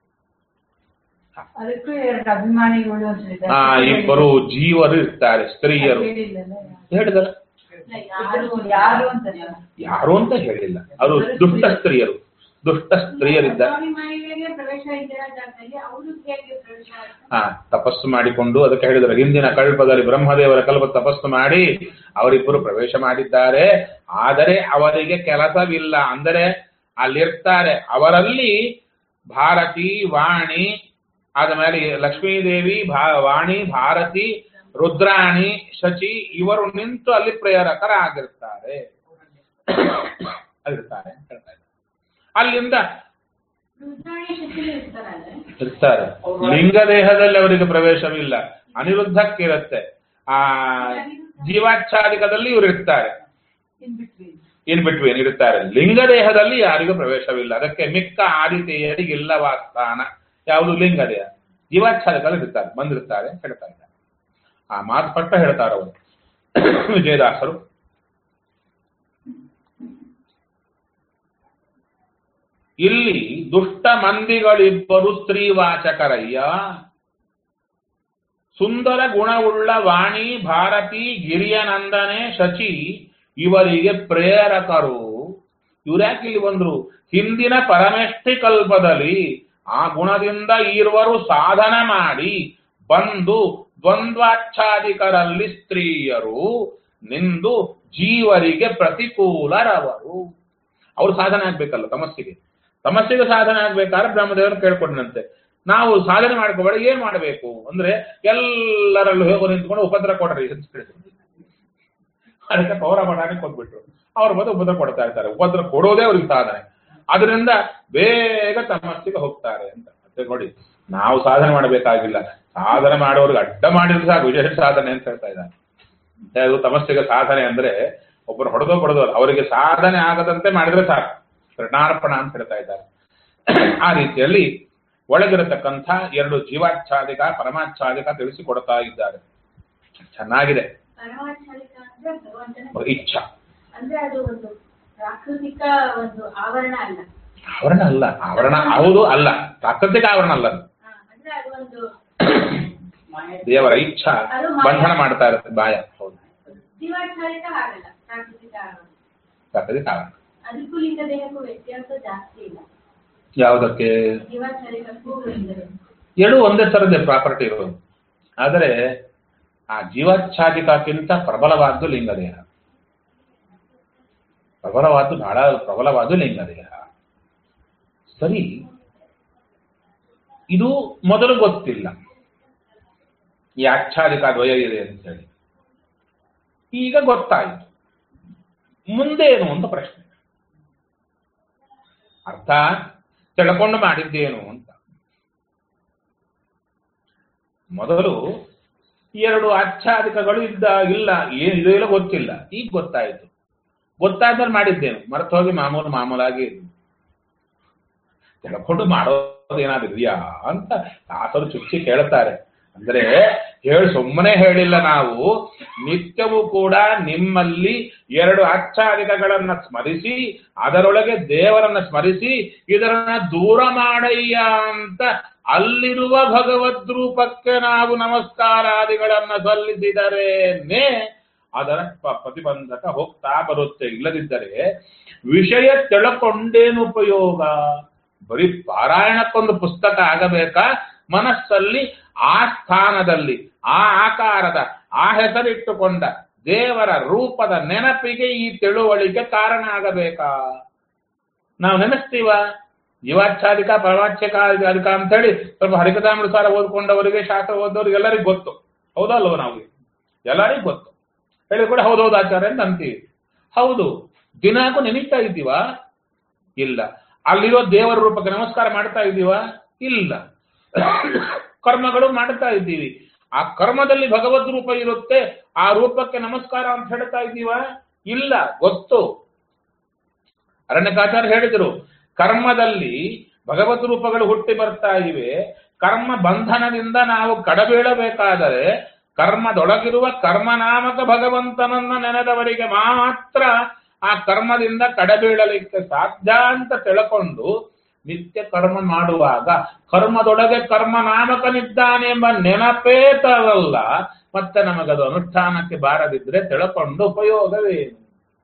[SPEAKER 3] ಅದಕ್ಕೂ ಎರಡು ಅಭಿಮಾನಿಗಳು ಅಂತ ಇದೆ.
[SPEAKER 1] ಆ ಇಬ್ಬರು ಜೀವರು ಇರ್ತಾರೆ ಸ್ತ್ರೀಯರು
[SPEAKER 3] ಹೇಳಿಲ್ಲಲ್ಲ?
[SPEAKER 1] ಹೇಳಿದಲ್ಲ
[SPEAKER 3] ಯಾರು ಯಾರು ಅಂತ
[SPEAKER 1] ಯಾರು ಅಂತ ಹೇಳಿಲ್ಲ ಅವರು ದುಷ್ಟ ಸ್ತ್ರೀಯರು ದುಷ್ಟ ಸ್ತ್ರೀಯರಿದ್ದಾರೆ
[SPEAKER 4] ಸ್ವಾಭಿಮಾನಿಗಳಿಗೆ ಪ್ರವೇಶ ಇದ್ದಿರೋ ಜಾಗದಲ್ಲಿ ಅವರು ಹೇಗೆ ಪ್ರವೇಶ ಆಗ್ತಾರೆ?
[SPEAKER 1] ಹಾ ತಪಸ್ಸು ಮಾಡಿಕೊಂಡು ಅದಕ್ಕೆ ಹೇಳಿದರು ಹಿಂದಿನ ಕಲ್ಪದಲ್ಲಿ ಬ್ರಹ್ಮದೇವರ ಕಲ್ಪ ತಪಸ್ಸು ಮಾಡಿ ಅವರಿಬ್ಬರು ಪ್ರವೇಶ ಮಾಡಿದ್ದಾರೆ ಆದರೆ ಅವರಿಗೆ ಕೆಲಸವಿಲ್ಲ ಅಂದರೆ ಅಲ್ಲಿರ್ತಾರೆ ಅವರಲ್ಲಿ ಭಾರತಿ ವಾಣಿ ಆದ ಮೇಲೆ ಲಕ್ಷ್ಮೀದೇವಿ ಭಾ ವಾಣಿ ಭಾರತಿ ರುದ್ರಾಣಿ ಶಚಿ ಇವರು ನಿಂತು ಅಲ್ಲಿ ಪ್ರೇರಕರಾಗಿರ್ತಾರೆ ಅಲ್ಲಿರ್ತಾರೆ ಅಂತ ಹೇಳ್ತಾ ಇದ್ದಾರೆ. ಅಲ್ಲಿಂದ
[SPEAKER 4] ರುದ್ರಾಣಿ ಶಕ್ತಿಗಳು ಇರ್ತಾರಲ್ಲ
[SPEAKER 1] ಇರ್ತಾರೆ ಲಿಂಗ ದೇಹದಲ್ಲಿ ಅವರಿಗೆ ಪ್ರವೇಶವಿಲ್ಲ ಅನಿರುದ್ಧಕ್ಕಿರುತ್ತೆ ಆ ಜೀವಾಚ್ಛಾದಿಕದಲ್ಲಿ ಇವರು ಇರ್ತಾರೆ
[SPEAKER 3] ಇನ್ ಬಿಟ್ವೀನ್
[SPEAKER 1] ಇನ್ ಬಿಟ್ವೀನ್ ಇರ್ತಾರೆ ಲಿಂಗ ದೇಹದಲ್ಲಿ ಯಾರಿಗೂ ಪ್ರವೇಶವಿಲ್ಲ ಅದಕ್ಕೆ ಮಿಕ್ಕ ಆದಿತೇಯರಿಗಿಲ್ಲವ ಸ್ಥಾನ ಯಾವುದು ಲಿಂಗ ದೇಹ ಜೀವಾಚ್ಛಾದಕದಲ್ಲಿ ಇರ್ತಾರೆ ಬಂದಿರ್ತಾರೆ ಅಂತ ಹೇಳ್ತಾ ಇದ್ದಾರೆ ಆ ಮಾತು ಪಟ್ಟ ಹೇಳ್ತಾರೆ ಅವರು ವಿಜಯದಾಸರು ಇಲ್ಲಿ ದುಷ್ಟ ಮಂದಿಗಳಿಬ್ಬರು ಸ್ತ್ರೀವಾಚಕರಯ್ಯ ಸುಂದರ ಗುಣವುಳ್ಳ ವಾಣಿ ಭಾರತಿ ಗಿರಿಯನಂದನೆ ಶಚಿ ಇವರಿಗೆ ಪ್ರೇರಕರು ಇವ್ರ್ಯಾಕೆ ಇಲ್ಲಿ ಬಂದ್ರು ಹಿಂದಿನ ಪರಮೆಷ್ಠಿ ಕಲ್ಪದಲ್ಲಿ ಆ ಗುಣದಿಂದ ಇರುವರು ಸಾಧನ ಮಾಡಿ ಬಂದು ದ್ವಂದ್ವಾಚ್ಛಾದಿಕರಲ್ಲಿ ಸ್ತ್ರೀಯರು ನಿಂದು ಜೀವರಿಗೆ ಪ್ರತಿಕೂಲರವರು ಅವ್ರು ಸಾಧನೆ ಆಗ್ಬೇಕಲ್ಲ ತಮಸ್ಸಿಗೆ ತಮಸ್ಸಿಗೆ ಸಾಧನೆ ಆಗ್ಬೇಕಾದ್ರೆ ಬ್ರಹ್ಮದೇವರು ಕೇಳ್ಕೊಂಡಂತೆ ನಾವು ಸಾಧನೆ ಮಾಡ್ಕೋಬೇಡ ಏನ್ ಮಾಡಬೇಕು ಅಂದ್ರೆ ಎಲ್ಲರಲ್ಲೂ ಹೋಗೋ ನಿಂತ್ಕೊಂಡು ಉಪದ್ರ ಕೊಡ್ರಿ ಅಂತ ಹೇಳಿದ್ರು ಅದಕ್ಕೆ ಪೌರ ಮಠಾనికి ಕೊಟ್ಬಿಟ್ರು ಅವ್ರ ಬಂದು ಉಪದ್ರ ಕೊಡ್ತಾ ಇರ್ತಾರೆ ಉಪದ್ರ ಕೊಡೋದೇ ಅವ್ರಿಗೆ ಸಾಧನೆ ಅದರಿಂದ ಬೇಗ ತಮಸ್ಸಿಗೆ ಹೋಗ್ತಾರೆ ಅಂತ ಮತ್ತೆ ನೋಡಿ ನಾವು ಸಾಧನೆ ಮಾಡಬೇಕಾಗಿಲ್ಲ ಸಾಧನೆ ಮಾಡೋರಿಗೆ ಅಡ್ಡ ಮಾಡಿದ್ರೆ ಸಾಕು ವಿಶೇಷ ಸಾಧನೆ ಅಂತ ಹೇಳ್ತಾ ಇದ್ದಾರೆ ಅದು ತಮಸ್ಸಿಗೆ ಸಾಧನೆ ಅಂದ್ರೆ ಒಬ್ಬರು ಹೊಡೆದೋ ಹೊಡೆದೋ ಅಲ್ಲ. ಅವರಿಗೆ ಸಾಧನೆ ಆಗದಂತೆ ಮಾಡಿದ್ರೆ ಸಾಕು ಕೃಣಾರ್ಪಣ ಅಂತ ಹೇಳ್ತಾ ಇದ್ದಾರೆ ಆ ರೀತಿಯಲ್ಲಿ ಒಳಗಿರತಕ್ಕಂಥ ಎರಡು ಜೀವಾಚ್ಛಾದಿಕ ಪರಮಾಚ್ಛಾದಿಕ ತಿಳಿಸಿಕೊಡ್ತಾ ಇದ್ದಾರೆ ಚೆನ್ನಾಗಿದೆ
[SPEAKER 4] ಪರಮಾಚಾರಿಕ ಅಂದ್ರೆ ಭಗವಂತನ
[SPEAKER 1] ಇಚ್ಛಾ
[SPEAKER 4] ಅಂದ್ರೆ ಅದು ಒಂದು ಪ್ರಾಕೃತಿಕ ಒಂದು ಆವರಣ ಅಲ್ಲ
[SPEAKER 1] ಆವರಣ ಅಲ್ಲ ಆವರಣ ಹೌದು ಅಲ್ಲ ಪ್ರಾಕೃತಿಕ ಆವರಣ ಅಲ್ಲ ಅದು.
[SPEAKER 4] ಆ, ಅಂದ್ರೆ ಅದು ಒಂದು
[SPEAKER 1] ದೇವರ ಇಚ್ಛಾ ಬಂಧನ ಮಾಡ್ತಾ ಇರುತ್ತೆ ಬಾಯ ಹೌದು
[SPEAKER 4] ಜೀವಾಚಾರಿಕ ಆಗಲ್ಲ ಪ್ರಾಕೃತಿಕ ಆವರಣ
[SPEAKER 1] ಪ್ರಾಕೃತಿಕ ಆವರಣ
[SPEAKER 4] ಅದಕ್ಕೂ ಲಿಂಗ ದೇಹಕ್ಕೂ ವ್ಯತ್ಯಾಸ ಜಾಸ್ತಿ ಇಲ್ಲ
[SPEAKER 1] ಯಾವುದಕ್ಕೆ
[SPEAKER 4] ಜೀವಾಚಾರಿಕಕ್ಕೂ ಲಿಂಗ ದೇಹಕ್ಕೂ.
[SPEAKER 1] ಎರಡು ಒಂದೇ ತರದೇ ಪ್ರಾಪರ್ಟಿ ಇರೋದು ಆದರೆ ಆ ಜೀವಾಚ್ಛಾದಿಕಕ್ಕಿಂತ ಪ್ರಬಲವಾದ್ದು ಲಿಂಗದೇಹ ಪ್ರಬಲವಾದ್ದು ಬಹಳ ಪ್ರಬಲವಾದ್ದು ಲಿಂಗದೇಹ ಸರಿ ಇದು ಮೊದಲು ಗೊತ್ತಿಲ್ಲ ಈ ಆಚ್ಛಾದಿಕ ದ್ವಯ ಇದೆ ಅಂತ ಹೇಳಿ ಈಗ ಗೊತ್ತಾಯಿತು ಮುಂದೇನು ಅಂತ ಪ್ರಶ್ನೆ ಅರ್ಥ ತಿಳ್ಕೊಂಡು ಮಾಡಿದ್ದೇನು ಅಂತ ಮೊದಲು ಎರಡು ಆಚ್ಛಾದಿಕಗಳು ಇದ್ದ ಇಲ್ಲ ಏನು ಇದು ಇಲ್ಲ ಗೊತ್ತಿಲ್ಲ ಈಗ ಗೊತ್ತಾಯಿತು ಗೊತ್ತಾದ್ಮೇಲೆ ಮಾಡಿದ್ದೇನು ಮರೆತು ಹೋಗಿ ಮಾಮೂಲು ಮಾಮೂಲಾಗಿ ತಿಳ್ಕೊಂಡು ಮಾಡೋದು ಏನಾದ್ರು ಇದೆಯಾ ಅಂತ ದಾಸರು ಚುಚ್ಚಿ ಕೇಳ್ತಾರೆ ಅಂದ್ರೆ ಹೇಳಿ ಸುಮ್ಮನೆ ಹೇಳಿಲ್ಲ ನಾವು ನಿತ್ಯವೂ ಕೂಡ ನಿಮ್ಮಲ್ಲಿ ಎರಡು ಆಚ್ಛಾದಿಕಗಳನ್ನ ಸ್ಮರಿಸಿ ಅದರೊಳಗೆ ದೇವರನ್ನ ಸ್ಮರಿಸಿ ಇದರನ್ನ ದೂರ ಮಾಡಯ್ಯ ಅಂತ ಅಲ್ಲಿರುವ ಭಗವದ್ ರೂಪಕ್ಕೆ ನಾವು ನಮಸ್ಕಾರಾದಿಗಳನ್ನ ಸಲ್ಲಿಸಿದರೇನೆ ಅದರ ಪ- ಪ್ರತಿಬಂಧಕ ಹೋಗ್ತಾ ಬರುತ್ತೆ ಇಲ್ಲದಿದ್ದರೆ ವಿಷಯ ತಿಳ್ಕೊಂಡೇನು ಉಪಯೋಗ ಬರೀ ಪಾರಾಯಣಕ್ಕೊಂದು ಪುಸ್ತಕ ಆಗಬೇಕಾ ಮನಸ್ಸಲ್ಲಿ ಆ ಸ್ಥಾನದಲ್ಲಿ ಆ ಆಕಾರದ ಆ ಹೆಸರಿಟ್ಟುಕೊಂಡ ದೇವರ ರೂಪದ ನೆನಪಿಗೆ ಈ ತಿಳುವಳಿಕೆ ಕಾರಣ ಆಗಬೇಕಾ ನಾವು ನೆನೆಸ್ತೀವ ಜೀವಾಚ್ಛಾದಿಕ ಪರಮಾಚ್ಛಕ ಅಧಿಕ ಅಂತ ಹೇಳಿ ಸ್ವಲ್ಪ ಹರಿಕಥಾಮೃತಾರ ಓದ್ಕೊಂಡವರಿಗೆ ಶಾಸ್ತ್ರ ಓದೋರಿಗೆ ಎಲ್ಲರಿಗೂ ಗೊತ್ತು ಹೌದಲ್ವ ನಾವು ಎಲ್ಲರಿಗೂ ಗೊತ್ತು ಹೇಳಿ ಕೂಡ ಹೌದೌದು ಆಚಾರ್ಯ ಅಂತ ಅಂತೀವಿ ಹೌದು ದಿನಾಗೂ ನೆನೀತಾ ಇದ್ದೀವ ಇಲ್ಲ ಅಲ್ಲಿರೋ ದೇವರ ರೂಪಕ್ಕೆ ನಮಸ್ಕಾರ ಮಾಡ್ತಾ ಇದ್ದೀವ ಇಲ್ಲ ಕರ್ಮಗಳು ಮಾಡ್ತಾ ಇದ್ದೀವಿ ಆ ಕರ್ಮದಲ್ಲಿ ಭಗವದ್ ರೂಪ ಇರುತ್ತೆ ಆ ರೂಪಕ್ಕೆ ನಮಸ್ಕಾರ ಅಂತ ಹೇಳ್ತಾ ಇದ್ದೀವ ಇಲ್ಲ ಗೊತ್ತು ಅರಣ್ಯಕಾಚಾರ್ಯ ಹೇಳಿದರು ಕರ್ಮದಲ್ಲಿ ಭಗವತ್ ರೂಪಗಳು ಹುಟ್ಟಿ ಬರ್ತಾ ಇವೆ ಕರ್ಮ ಬಂಧನದಿಂದ ನಾವು ಕಡಬೀಳಬೇಕಾದರೆ ಕರ್ಮದೊಳಗಿರುವ ಕರ್ಮನಾಮಕ ಭಗವಂತನನ್ನ ನೆನೆದವರಿಗೆ ಮಾತ್ರ ಆ ಕರ್ಮದಿಂದ ಕಡಬೀಳಲಿಕ್ಕೆ ಸಾಧ್ಯ ಅಂತ ತಿಳ್ಕೊಂಡು ನಿತ್ಯ ಕರ್ಮ ಮಾಡುವಾಗ ಕರ್ಮದೊಳಗೆ ಕರ್ಮ ನಾಮಕನಿದ್ದಾನೆ ಎಂಬ ನೆನಪೇ ತರಲ್ಲ ಮತ್ತೆ ನಮಗದು ಅನುಷ್ಠಾನಕ್ಕೆ ಬಾರದಿದ್ರೆ ತಿಳ್ಕೊಂಡು ಉಪಯೋಗವೇನು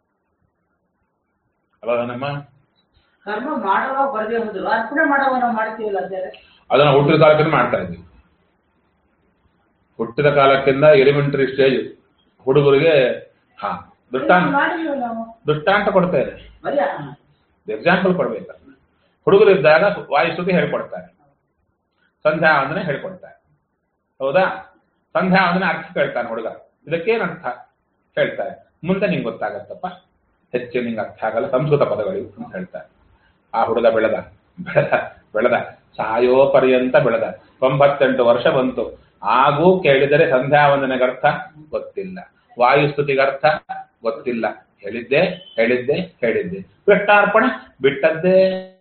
[SPEAKER 1] ಅವಾಗ ನಮ್ಮ
[SPEAKER 3] ಕರ್ಮ ಮಾಡುವಾಗ ಬರದೇ ಹೋದ್ರು ಅರ್ಪಣೆ ಮಾಡುವಾಗ ನಾವು ಮಾಡ್ತೀವಲ್ಲ ಅದೇ
[SPEAKER 1] ಅದನ್ನ ಹುಟ್ಟಿದ ಕಾಲಕ್ಕಿಂತ ಮಾಡ್ತಾ ಇದ್ವಿ ಹುಟ್ಟಿದ ಕಾಲಕ್ಕಿಂತ ಎಲಿಮೆಂಟರಿ ಸ್ಟೇಜ್ ಹುಡುಗರಿಗೆ ಹಾ ದೃಷ್ಟಾಂತ
[SPEAKER 3] ಮಾಡಿಲ್ಲ ನಾವು
[SPEAKER 1] ದೃಷ್ಟಾಂತ ಕೊಡ್ತೇನೆ
[SPEAKER 3] ಬರೀ
[SPEAKER 1] ಎಕ್ಸಾಂಪಲ್ ಕೊಡ್ಬೇಕು ಹುಡುಗರಿದ್ದಾಗ ವಾಯುಸ್ತುತಿ ಹೇಳ್ಕೊಡ್ತಾರೆ ಸಂಧ್ಯಾ ವಂದನೆ ಹೇಳ್ಕೊಡ್ತಾರೆ ಹೌದಾ ಸಂಧ್ಯಾ ವಂದನೆ ಅರ್ಥ ಕೇಳ್ತಾನೆ ಹುಡುಗ ಇದಕ್ಕೇನು ಅರ್ಥ ಹೇಳ್ತಾರೆ ಮುಂದೆ ನಿಂಗೆ ಗೊತ್ತಾಗತ್ತಪ್ಪ ಹೆಚ್ಚು ನಿಂಗೆ ಅರ್ಥ ಆಗಲ್ಲ ಸಂಸ್ಕೃತ ಪದಗಳು ಅಂತ ಹೇಳ್ತಾರೆ ಆ ಹುಡುಗ ಬೆಳೆದ ಬೆಳೆದ ಬೆಳೆದ ಸಾಯೋ ಪರ್ಯಂತ ಬೆಳೆದ ತೊಂಬತ್ತೆಂಟು ವರ್ಷ ಬಂತು ಆಗೂ ಕೇಳಿದರೆ ಸಂಧ್ಯಾ ವಂದನೆಗೆ ಅರ್ಥ ಗೊತ್ತಿಲ್ಲ ವಾಯುಸ್ತುತಿಗೆ ಅರ್ಥ ಗೊತ್ತಿಲ್ಲ ಹೇಳಿದ್ದೆ ಹೇಳಿದ್ದೆ ಹೇಳಿದ್ದೆ ಕೃಷ್ಣಾರ್ಪಣೆ ಬಿಟ್ಟದ್ದೇ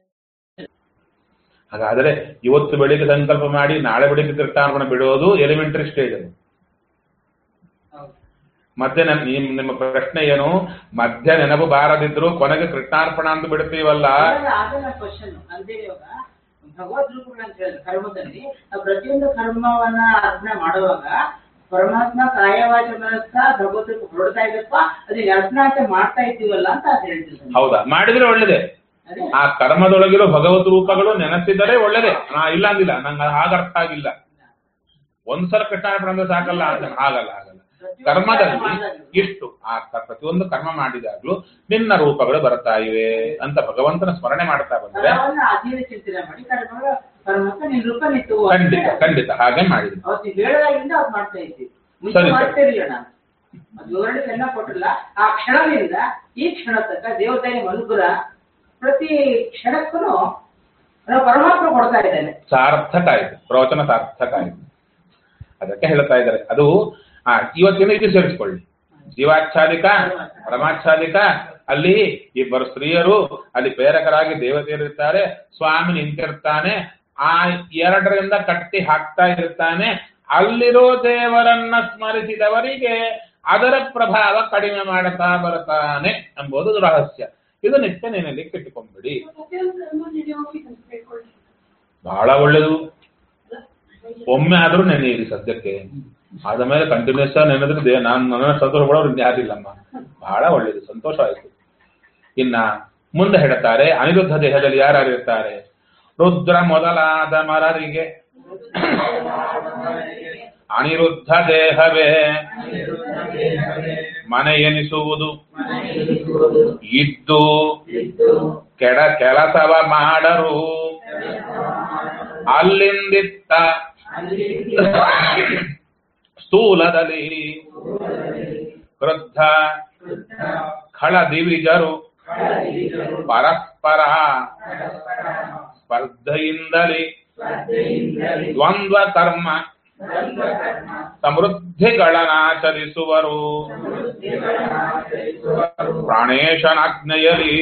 [SPEAKER 1] ಹಾಗಾದರೆ ಇವತ್ತು ಬೆಳಿಗ್ಗೆ ಸಂಕಲ್ಪ ಮಾಡಿ ನಾಳೆ ಬೆಳಿಗ್ಗೆ ಕೃಷ್ಣಾರ್ಪಣೆ ಬಿಡೋದು ಎಲಿಮೆಂಟರಿ ಸ್ಟೇಜ್ ಅದು ಮಧ್ಯೆ ನನ್ ನಿಮ್- ನಿಮ್ಮ ಪ್ರಶ್ನೆ ಏನು ಮಧ್ಯ ನೆನಪು ಬಾರದಿದ್ರು ಕೊನೆಗೆ ಕೃಷ್ಣಾರ್ಪಣ ಅಂತ ಬಿಡ್ತೀವಲ್ಲ
[SPEAKER 3] ಅದನ್ನ ಕ್ವಶನ್ ಅಂದ್ರೆ ಇವಾಗ ಭಗವದ್ ರೂಪಗಳು ಅಂತ ಹೇಳಿದ್ರೆ ಕರ್ಮದಲ್ಲಿ ನಾವು ಪ್ರತಿಯೊಂದು ಕರ್ಮವನ್ನ ಅರ್ಪಣೆ ಮಾಡುವಾಗ ಪರಮಾತ್ಮ ಕಾಯವಾಚ ಮನಸ್ಸ ಭಗವದ್ ರೂಪ ಹೊರಡ್ತಾ ಇದಪ್ಪ ಅದಕ್ಕೆ ಅರ್ಪಣೆ ಅಂತ ಮಾಡ್ತಾ ಇದ್ದೀವಲ್ಲ ಅಂತ ಅದು ಹೇಳ್ತಿದ್ದಾನೆ
[SPEAKER 1] ಹೌದಾ ಮಾಡಿದ್ರೆ ಒಳ್ಳೇದೇ
[SPEAKER 3] ಅದೇ
[SPEAKER 1] ಆ ಕರ್ಮದೊಳಗಿರೋ ಭಗವತ್ ರೂಪಗಳು ನೆನೆಸಿದರೆ ಒಳ್ಳೇದೇ ನಾ ಇಲ್ಲ ಅಂದಿಲ್ಲ ನಂಗೆ ಹಾಗ ಅರ್ಥ ಆಗಿಲ್ಲ ಒಂದ್ಸಲ ಕೃಷ್ಣಾರ್ಪಣೆ ಅಂದ್ರೆ ಸಾಕಲ್ಲ ಅಂತ ಹಾಗಲ್ಲ ಹಾಗಲ್ಲ ಕರ್ಮದಲ್ಲಿ ಇಷ್ಟು ಆ ಕ- ಪ್ರತಿಯೊಂದು ಕರ್ಮ ಮಾಡಿದಾಗ್ಲೂ ನಿನ್ನ ರೂಪಗಳು ಬರ್ತಾ ಇವೆ ಅಂತ ಭಗವಂತನ ಸ್ಮರಣೆ ಮಾಡ್ತಾ ಬಂದ್ರೆ
[SPEAKER 3] ಕರ್ಮವನ್ನ ಅಧೀನ ಚಿಂತನೆ ಮಾಡಿ ಕರ್ಮ ಪರಮಾತ್ಮ ನಿನ್ ರೂಪ ನಿಂತು
[SPEAKER 1] ಖಂಡಿತ ಖಂಡಿತ ಹಾಗೆ ಮಾಡಿದ್ರು
[SPEAKER 3] ಅವತ್ತು ನೀವು ಹೇಳದಾಗಿಂದ ಅವ್ರು ಮಾಡ್ತಾ ಇದ್ವಿ ಮುಂಚೆ
[SPEAKER 1] ಸರಿ, ಸರಿ.
[SPEAKER 3] ಮಾಡ್ತಿರ್ಲಿಲ್ಲ ನಾನು ಅದು ವಿವರಣೆ ಚೆನ್ನಾಗಿ ಕೊಟ್ಟಿಲ್ಲ ಆ ಕ್ಷಣದಿಂದ ಈ ಕ್ಷಣ ತನಕ ದೇವತೆ ಅನುಗ್ರಹ ಪ್ರತಿ ಕ್ಷಣಕ್ಕೂ ನಾವು ಪರಮಾತ್ಮ ಕೊಡ್ತಾ ಇದ್ದಾನೆ
[SPEAKER 1] ಸಾರ್ಥಕ ಆಯ್ತು ಪ್ರವಚನ ಸಾರ್ಥಕ ಆಯ್ತು ಅದಕ್ಕೆ ಹೇಳ್ತಾ ಇದ್ದಾರೆ ಅದು ಆ ಇವತ್ತಿನ ಇದು ಸೇರಿಸ್ಕೊಳ್ಳಿ ಜೀವಾಚ್ಛಾದಿಕ ಪರಮಾಚ್ಛಾದಿಕ ಅಲ್ಲಿ ಇಬ್ಬರು ಸ್ತ್ರೀಯರು ಅಲ್ಲಿ ಪ್ರೇರಕರಾಗಿ ದೇವತೆಯರಿರ್ತಾರೆ ಸ್ವಾಮಿ ನಿಂತಿರ್ತಾನೆ ಆ ಎರಡರಿಂದ ಕಟ್ಟಿ ಹಾಕ್ತಾ ಇರ್ತಾನೆ ಅಲ್ಲಿರೋ ದೇವರನ್ನ ಸ್ಮರಿಸಿದವರಿಗೆ ಅದರ ಪ್ರಭಾವ ಕಡಿಮೆ ಮಾಡ್ತಾ ಬರ್ತಾನೆ ಎಂಬುದು ರಹಸ್ಯ ಇದು ನಿತ್ಯ ನೆನೆಲಿಕ್ಕೆ ಇಟ್ಟುಕೊಂಡ್ಬಿಡಿ ಬಹಳ ಒಳ್ಳೇದು ಒಮ್ಮೆ ಆದ್ರೂ ನೆನೆಯಿರಿ ಸದ್ಯಕ್ಕೆ ಆದ ಮೇಲೆ ಕಂಟಿನ್ಯೂಸ್ ಆಗಿ ನೆನೆದ್ರೆ ದೇ- ನಾನು ನನ್ನ ಸಂತೋಷ ಪಡೋರು ಯಾರಿಲ್ಲಮ್ಮ ಬಹಳ ಒಳ್ಳೇದು ಸಂತೋಷ ಆಯ್ತು ಇನ್ನ ಮುಂದೆ ಹೇಳ್ತಾರೆ ಅನಿರುದ್ಧ ದೇಹದಲ್ಲಿ ಯಾರ್ಯಾರು ಇರ್ತಾರೆ ರುದ್ರ ಮೊದಲಾದ ಮರರಿಗೆ ಅನಿರುದ್ಧ ದೇಹವೇ ಮನೆ ಎನಿಸುವುದು ಇದ್ದು ಕೆಡ ಕೆಲಸವ ಮಾಡರು ಅಲ್ಲಿಂದಿತ್ತ ಸ್ಥೂಲದಲ್ಲಿ ವೃದ್ಧ ಖಳ ದಿವಿಜರು ಪರಸ್ಪರ ಸ್ಪರ್ಧೆಯಿಂದಲೇ ದ್ವಂದ್ವ ಕರ್ಮ ಸಮೃದ್ಧಿಗಳನ್ನಾಚರಿಸುವರು ಪ್ರಾಣೇಶನಾಜ್ಞೆಯಲಿ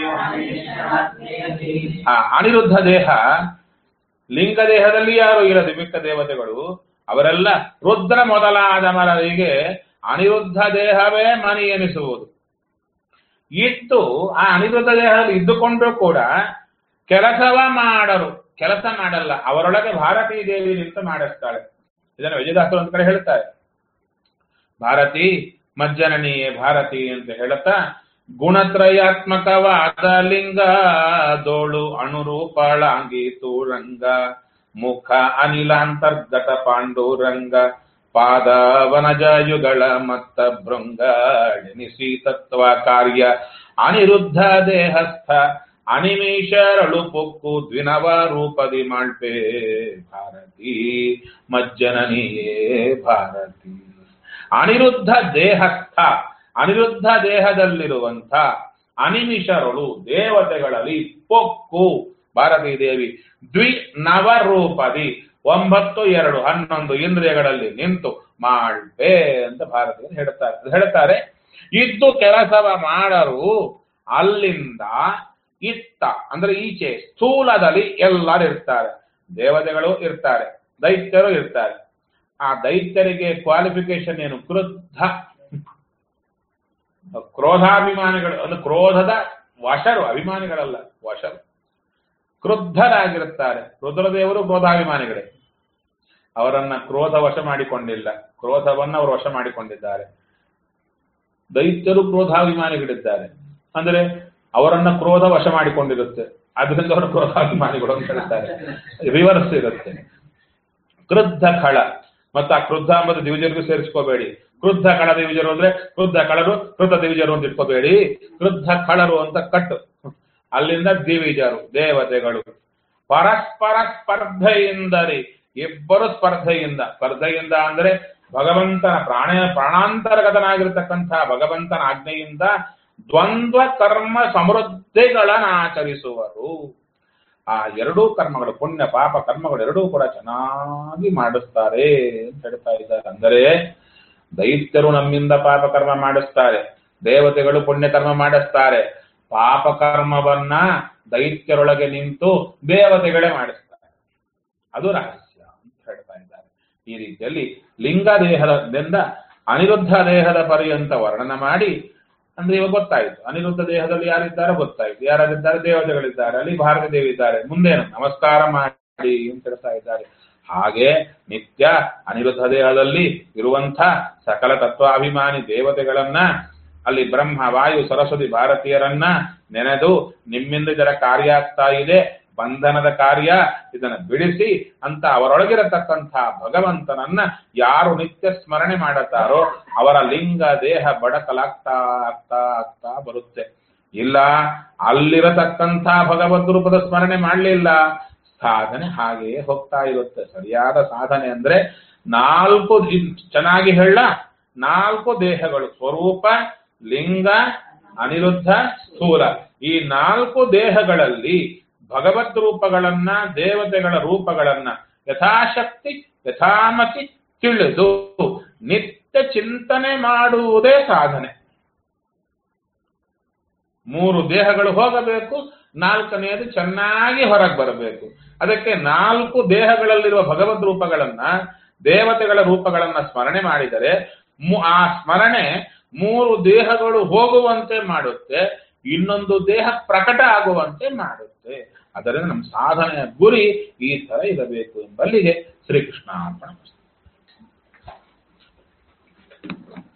[SPEAKER 1] ಆ ಅನಿರುದ್ಧ ದೇಹ ಲಿಂಗ ದೇಹದಲ್ಲಿ ಯಾರು ಇಲ್ಲ ದಿವ್ಯಕ ದೇವತೆಗಳು ಅವರೆಲ್ಲ ರುದ್ರ ಮೊದಲಾದ ಮರರಿಗೆ ಅನಿರುದ್ಧ ದೇಹವೇ ಮನಿ ಎನಿಸುವುದು ಇತ್ತು ಆ ಅನಿರುದ್ಧ ದೇಹದಲ್ಲಿ ಇದ್ದುಕೊಂಡ್ರು ಕೂಡ ಕೆಲಸವ ಮಾಡರು ಕೆಲಸ ಮಾಡಲ್ಲ ಅವರೊಳಗೆ ಭಾರತೀ ದೇವಿ ನಿಂತು ಮಾಡಿಸ್ತಾಳೆ ಇದನ್ನು ವಿಜಯದಾಸರು ಒಂದು ಕಡೆ ಹೇಳ್ತಾರೆ ಭಾರತಿ ಮಜ್ಜನನೀಯೇ ಭಾರತಿ ಅಂತ ಹೇಳುತ್ತಾ ಗುಣತ್ರಯಾತ್ಮಕವಾದ ಲಿಂಗ ದೋಳು ಅಣುರೂಪಳಾಂಗಿ ತೂರಂಗ ಮುಖ ಅನಿಲಾಂತರ್ಗತ ಪಾಂಡುರಂಗ ಪಾದ ವನಜಯುಗಳ ಮತ್ತ ಭೃಂಗ ಎನಿಸಿ ತತ್ವ ಕಾರ್ಯ ಅನಿರುದ್ಧ ದೇಹಸ್ಥ ಅನಿಮೇಶರಳು ಪೊಕ್ಕು ದ್ವಿನವ ರೂಪದಿ ಮಾಳ್ಪೆ ಭಾರತಿ ಮಜ್ಜನನಿಯೇ ಭಾರತಿ ಅನಿರುದ್ಧ ದೇಹಸ್ಥ ಅನಿರುದ್ಧ ದೇಹದಲ್ಲಿರುವಂಥ ಅನಿಮಿಷರುಳು ದೇವತೆಗಳಲ್ಲಿ ಪೊಕ್ಕು ಭಾರತೀ ದೇವಿ ದ್ವಿ ನವ ರೂಪದಿ ಒಂಬತ್ತು ಎರಡು ಹನ್ನೊಂದು ಇಂದ್ರಿಯಗಳಲ್ಲಿ ನಿಂತು ಮಾಡ್ಬೆ ಅಂತ ಭಾರತೀಯರು ಹೇಳ್ತಾರೆ ಹೇಳ್ತಾರೆ ಇದ್ದು ಕೆಲಸವ ಮಾಡರು ಅಲ್ಲಿಂದ ಇತ್ತ ಅಂದ್ರೆ ಈಚೆ ಸ್ಥೂಲದಲ್ಲಿ ಎಲ್ಲರೂ ಇರ್ತಾರೆ ದೇವತೆಗಳು ಇರ್ತಾರೆ ದೈತ್ಯರು ಇರ್ತಾರೆ ಆ ದೈತ್ಯರಿಗೆ ಕ್ವಾಲಿಫಿಕೇಶನ್ ಏನು ಕ್ರುದ್ಧ ಕ್ರೋಧಾಭಿಮಾನಿಗಳು ಅಂದ್ರೆ ಕ್ರೋಧದ ವಶರು ಅಭಿಮಾನಿಗಳಲ್ಲ ವಶರು ಕ್ರುದ್ಧರಾಗಿರುತ್ತಾರೆ ರುದ್ರದೇವರು ಕ್ರೋಧಾಭಿಮಾನಿಗಳೇ ಅವರನ್ನ ಕ್ರೋಧ ವಶ ಮಾಡಿಕೊಂಡಿಲ್ಲ ಕ್ರೋಧವನ್ನ ಅವರು ವಶ ಮಾಡಿಕೊಂಡಿದ್ದಾರೆ ದೈತ್ಯರು ಕ್ರೋಧಾಭಿಮಾನಿಗಳಿದ್ದಾರೆ ಅಂದ್ರೆ ಅವರನ್ನ ಕ್ರೋಧ ವಶ ಮಾಡಿಕೊಂಡಿರುತ್ತೆ ಅದರಿಂದ ಅವರು ಕ್ರೋಧಾಭಿಮಾನಿಗಳು ಅಂತ ಹೇಳ್ತಾರೆ ರಿವರ್ಸ್ ಇರುತ್ತೆ ಕ್ರುದ್ಧ ಖಳ ಮತ್ತು ಆ ಕ್ರುದ್ಧ ಮತ್ತು ದಿವಿಜರಿಗೂ ಸೇರಿಸ್ಕೋಬೇಡಿ ಕ್ರುದ್ಧ ಕಳ ದಿವಿಜರು ಅಂದ್ರೆ ಕ್ರುದ್ಧ ಕಳರು ಕೃತ ದಿವಿಜರು ಅಂತ ಇಟ್ಕೋಬೇಡಿ ಕ್ರುದ್ಧ ಖಳರು ಅಂತ ಕಟ್ಟು ಅಲ್ಲಿಂದ ದಿವಿಜರು ದೇವತೆಗಳು ಪರಸ್ಪರ ಸ್ಪರ್ಧೆಯಿಂದರಿ ಇಬ್ಬರು ಸ್ಪರ್ಧೆಯಿಂದ ಸ್ಪರ್ಧೆಯಿಂದ ಅಂದ್ರೆ ಭಗವಂತನ ಪ್ರಾಣ ಪ್ರಾಣಾಂತರ್ಗತನಾಗಿರ್ತಕ್ಕಂಥ ಭಗವಂತನ ಆಜ್ಞೆಯಿಂದ ದ್ವಂದ್ವ ಕರ್ಮ ಸಮೃದ್ಧಿಗಳನ್ನ ಆಚರಿಸುವರು ಆ ಎರಡೂ ಕರ್ಮಗಳು ಪುಣ್ಯ ಪಾಪ ಕರ್ಮಗಳು ಎರಡೂ ಕೂಡ ಚೆನ್ನಾಗಿ ಮಾಡಿಸ್ತಾರೆ ಅಂತ ಹೇಳ್ತಾ ಇದ್ದಾರೆ ಅಂದರೆ ದೈತ್ಯರು ನಮ್ಮಿಂದ ಪಾಪ ಕರ್ಮ ಮಾಡಿಸ್ತಾರೆ ದೇವತೆಗಳು ಪುಣ್ಯ ಕರ್ಮ ಮಾಡಿಸ್ತಾರೆ ಪಾಪ ಕರ್ಮವನ್ನ ದೈತ್ಯರೊಳಗೆ ನಿಂತು ದೇವತೆಗಳೇ ಮಾಡಿಸ್ತಾರೆ ಅದು ರಹಸ್ಯ ಅಂತ ಹೇಳ್ತಾ ಇದ್ದಾರೆ ಈ ರೀತಿಯಲ್ಲಿ ಲಿಂಗ ದೇಹದಿಂದ ಅನಿರುದ್ಧ ದೇಹದ ಪರ್ಯಂತ ವರ್ಣನ ಮಾಡಿ ಅಂದ್ರೆ ಇವಾಗ ಗೊತ್ತಾಯ್ತು ಅನಿರುದ್ಧ ದೇಹದಲ್ಲಿ ಯಾರಿದ್ದಾರೆ ಗೊತ್ತಾಯ್ತು ಯಾರಾಗಿದ್ದಾರೆ ದೇವತೆಗಳಿದ್ದಾರೆ ಅಲ್ಲಿ ಭಾರತ ದೇವಿ ಇದ್ದಾರೆ ಮುಂದೇನು ನಮಸ್ಕಾರ ಮಾಡಿ ಅಂತ ಹೇಳ್ತಾ ಇದ್ದಾರೆ ಹಾಗೆ ನಿತ್ಯ ಅನಿರುದ್ಧ ದೇಹದಲ್ಲಿ ಇರುವಂಥ ಸಕಲ ತತ್ವಾಭಿಮಾನಿ ದೇವತೆಗಳನ್ನ ಅಲ್ಲಿ ಬ್ರಹ್ಮ ವಾಯು ಸರಸ್ವತಿ ಭಾರತೀಯರನ್ನ ನೆನೆದು ನಿಮ್ಮಿಂದ ಇದರ ಕಾರ್ಯ ಆಗ್ತಾ ಇದೆ ಬಂಧನದ ಕಾರ್ಯ ಇದನ್ನ ಬಿಡಿಸಿ ಅಂತ ಅವರೊಳಗಿರತಕ್ಕಂಥ ಭಗವಂತನನ್ನ ಯಾರು ನಿತ್ಯ ಸ್ಮರಣೆ ಮಾಡುತ್ತಾರೋ ಅವರ ಲಿಂಗ ದೇಹ ಬಡಕಲಾಗ್ತಾ ಆಗ್ತಾ ಆಗ್ತಾ ಬರುತ್ತೆ ಇಲ್ಲ ಅಲ್ಲಿರತಕ್ಕಂಥ ಭಗವದ್ ರೂಪದ ಸ್ಮರಣೆ ಮಾಡಲಿಲ್ಲ ಸಾಧನೆ ಹಾಗೆಯೇ ಹೋಗ್ತಾ ಇರುತ್ತೆ ಸರಿಯಾದ ಸಾಧನೆ ಅಂದ್ರೆ ನಾಲ್ಕು ಇದ್- ಚೆನ್ನಾಗಿ ಹೇಳ ನಾಲ್ಕು ದೇಹಗಳು ಸ್ವರೂಪ ಲಿಂಗ ಅನಿರುದ್ಧ ಸ್ಥೂಲ ಈ ನಾಲ್ಕು ದೇಹಗಳಲ್ಲಿ ಭಗವದ್ ರೂಪಗಳನ್ನ ದೇವತೆಗಳ ರೂಪಗಳನ್ನ ಯಥಾಶಕ್ತಿ ಯಥಾಮತಿ ತಿಳಿದು ನಿತ್ಯ ಚಿಂತನೆ ಮಾಡುವುದೇ ಸಾಧನೆ ಮೂರು ದೇಹಗಳು ಹೋಗಬೇಕು ನಾಲ್ಕನೆಯದು ಚೆನ್ನಾಗಿ ಹೊರಗೆ ಬರಬೇಕು ಅದಕ್ಕೆ ನಾಲ್ಕು ದೇಹಗಳಲ್ಲಿರುವ ಭಗವದ್ ರೂಪಗಳನ್ನ ದೇವತೆಗಳ ರೂಪಗಳನ್ನ ಸ್ಮರಣೆ ಮಾಡಿದರೆ ಮು- ಆ ಸ್ಮರಣೆ ಮೂರು ದೇಹಗಳು ಹೋಗುವಂತೆ ಮಾಡುತ್ತೆ ಇನ್ನೊಂದು ದೇಹ ಪ್ರಕಟ ಆಗುವಂತೆ ಮಾಡುತ್ತೆ ಅದರಿಂದ ನಮ್ಮ ಸಾಧನೆಯ ಗುರಿ ಈ ತರ ಇರಬೇಕು ಎಂಬಲ್ಲಿಗೆ ಶ್ರೀಕೃಷ್ಣ ಅರ್ಪಣ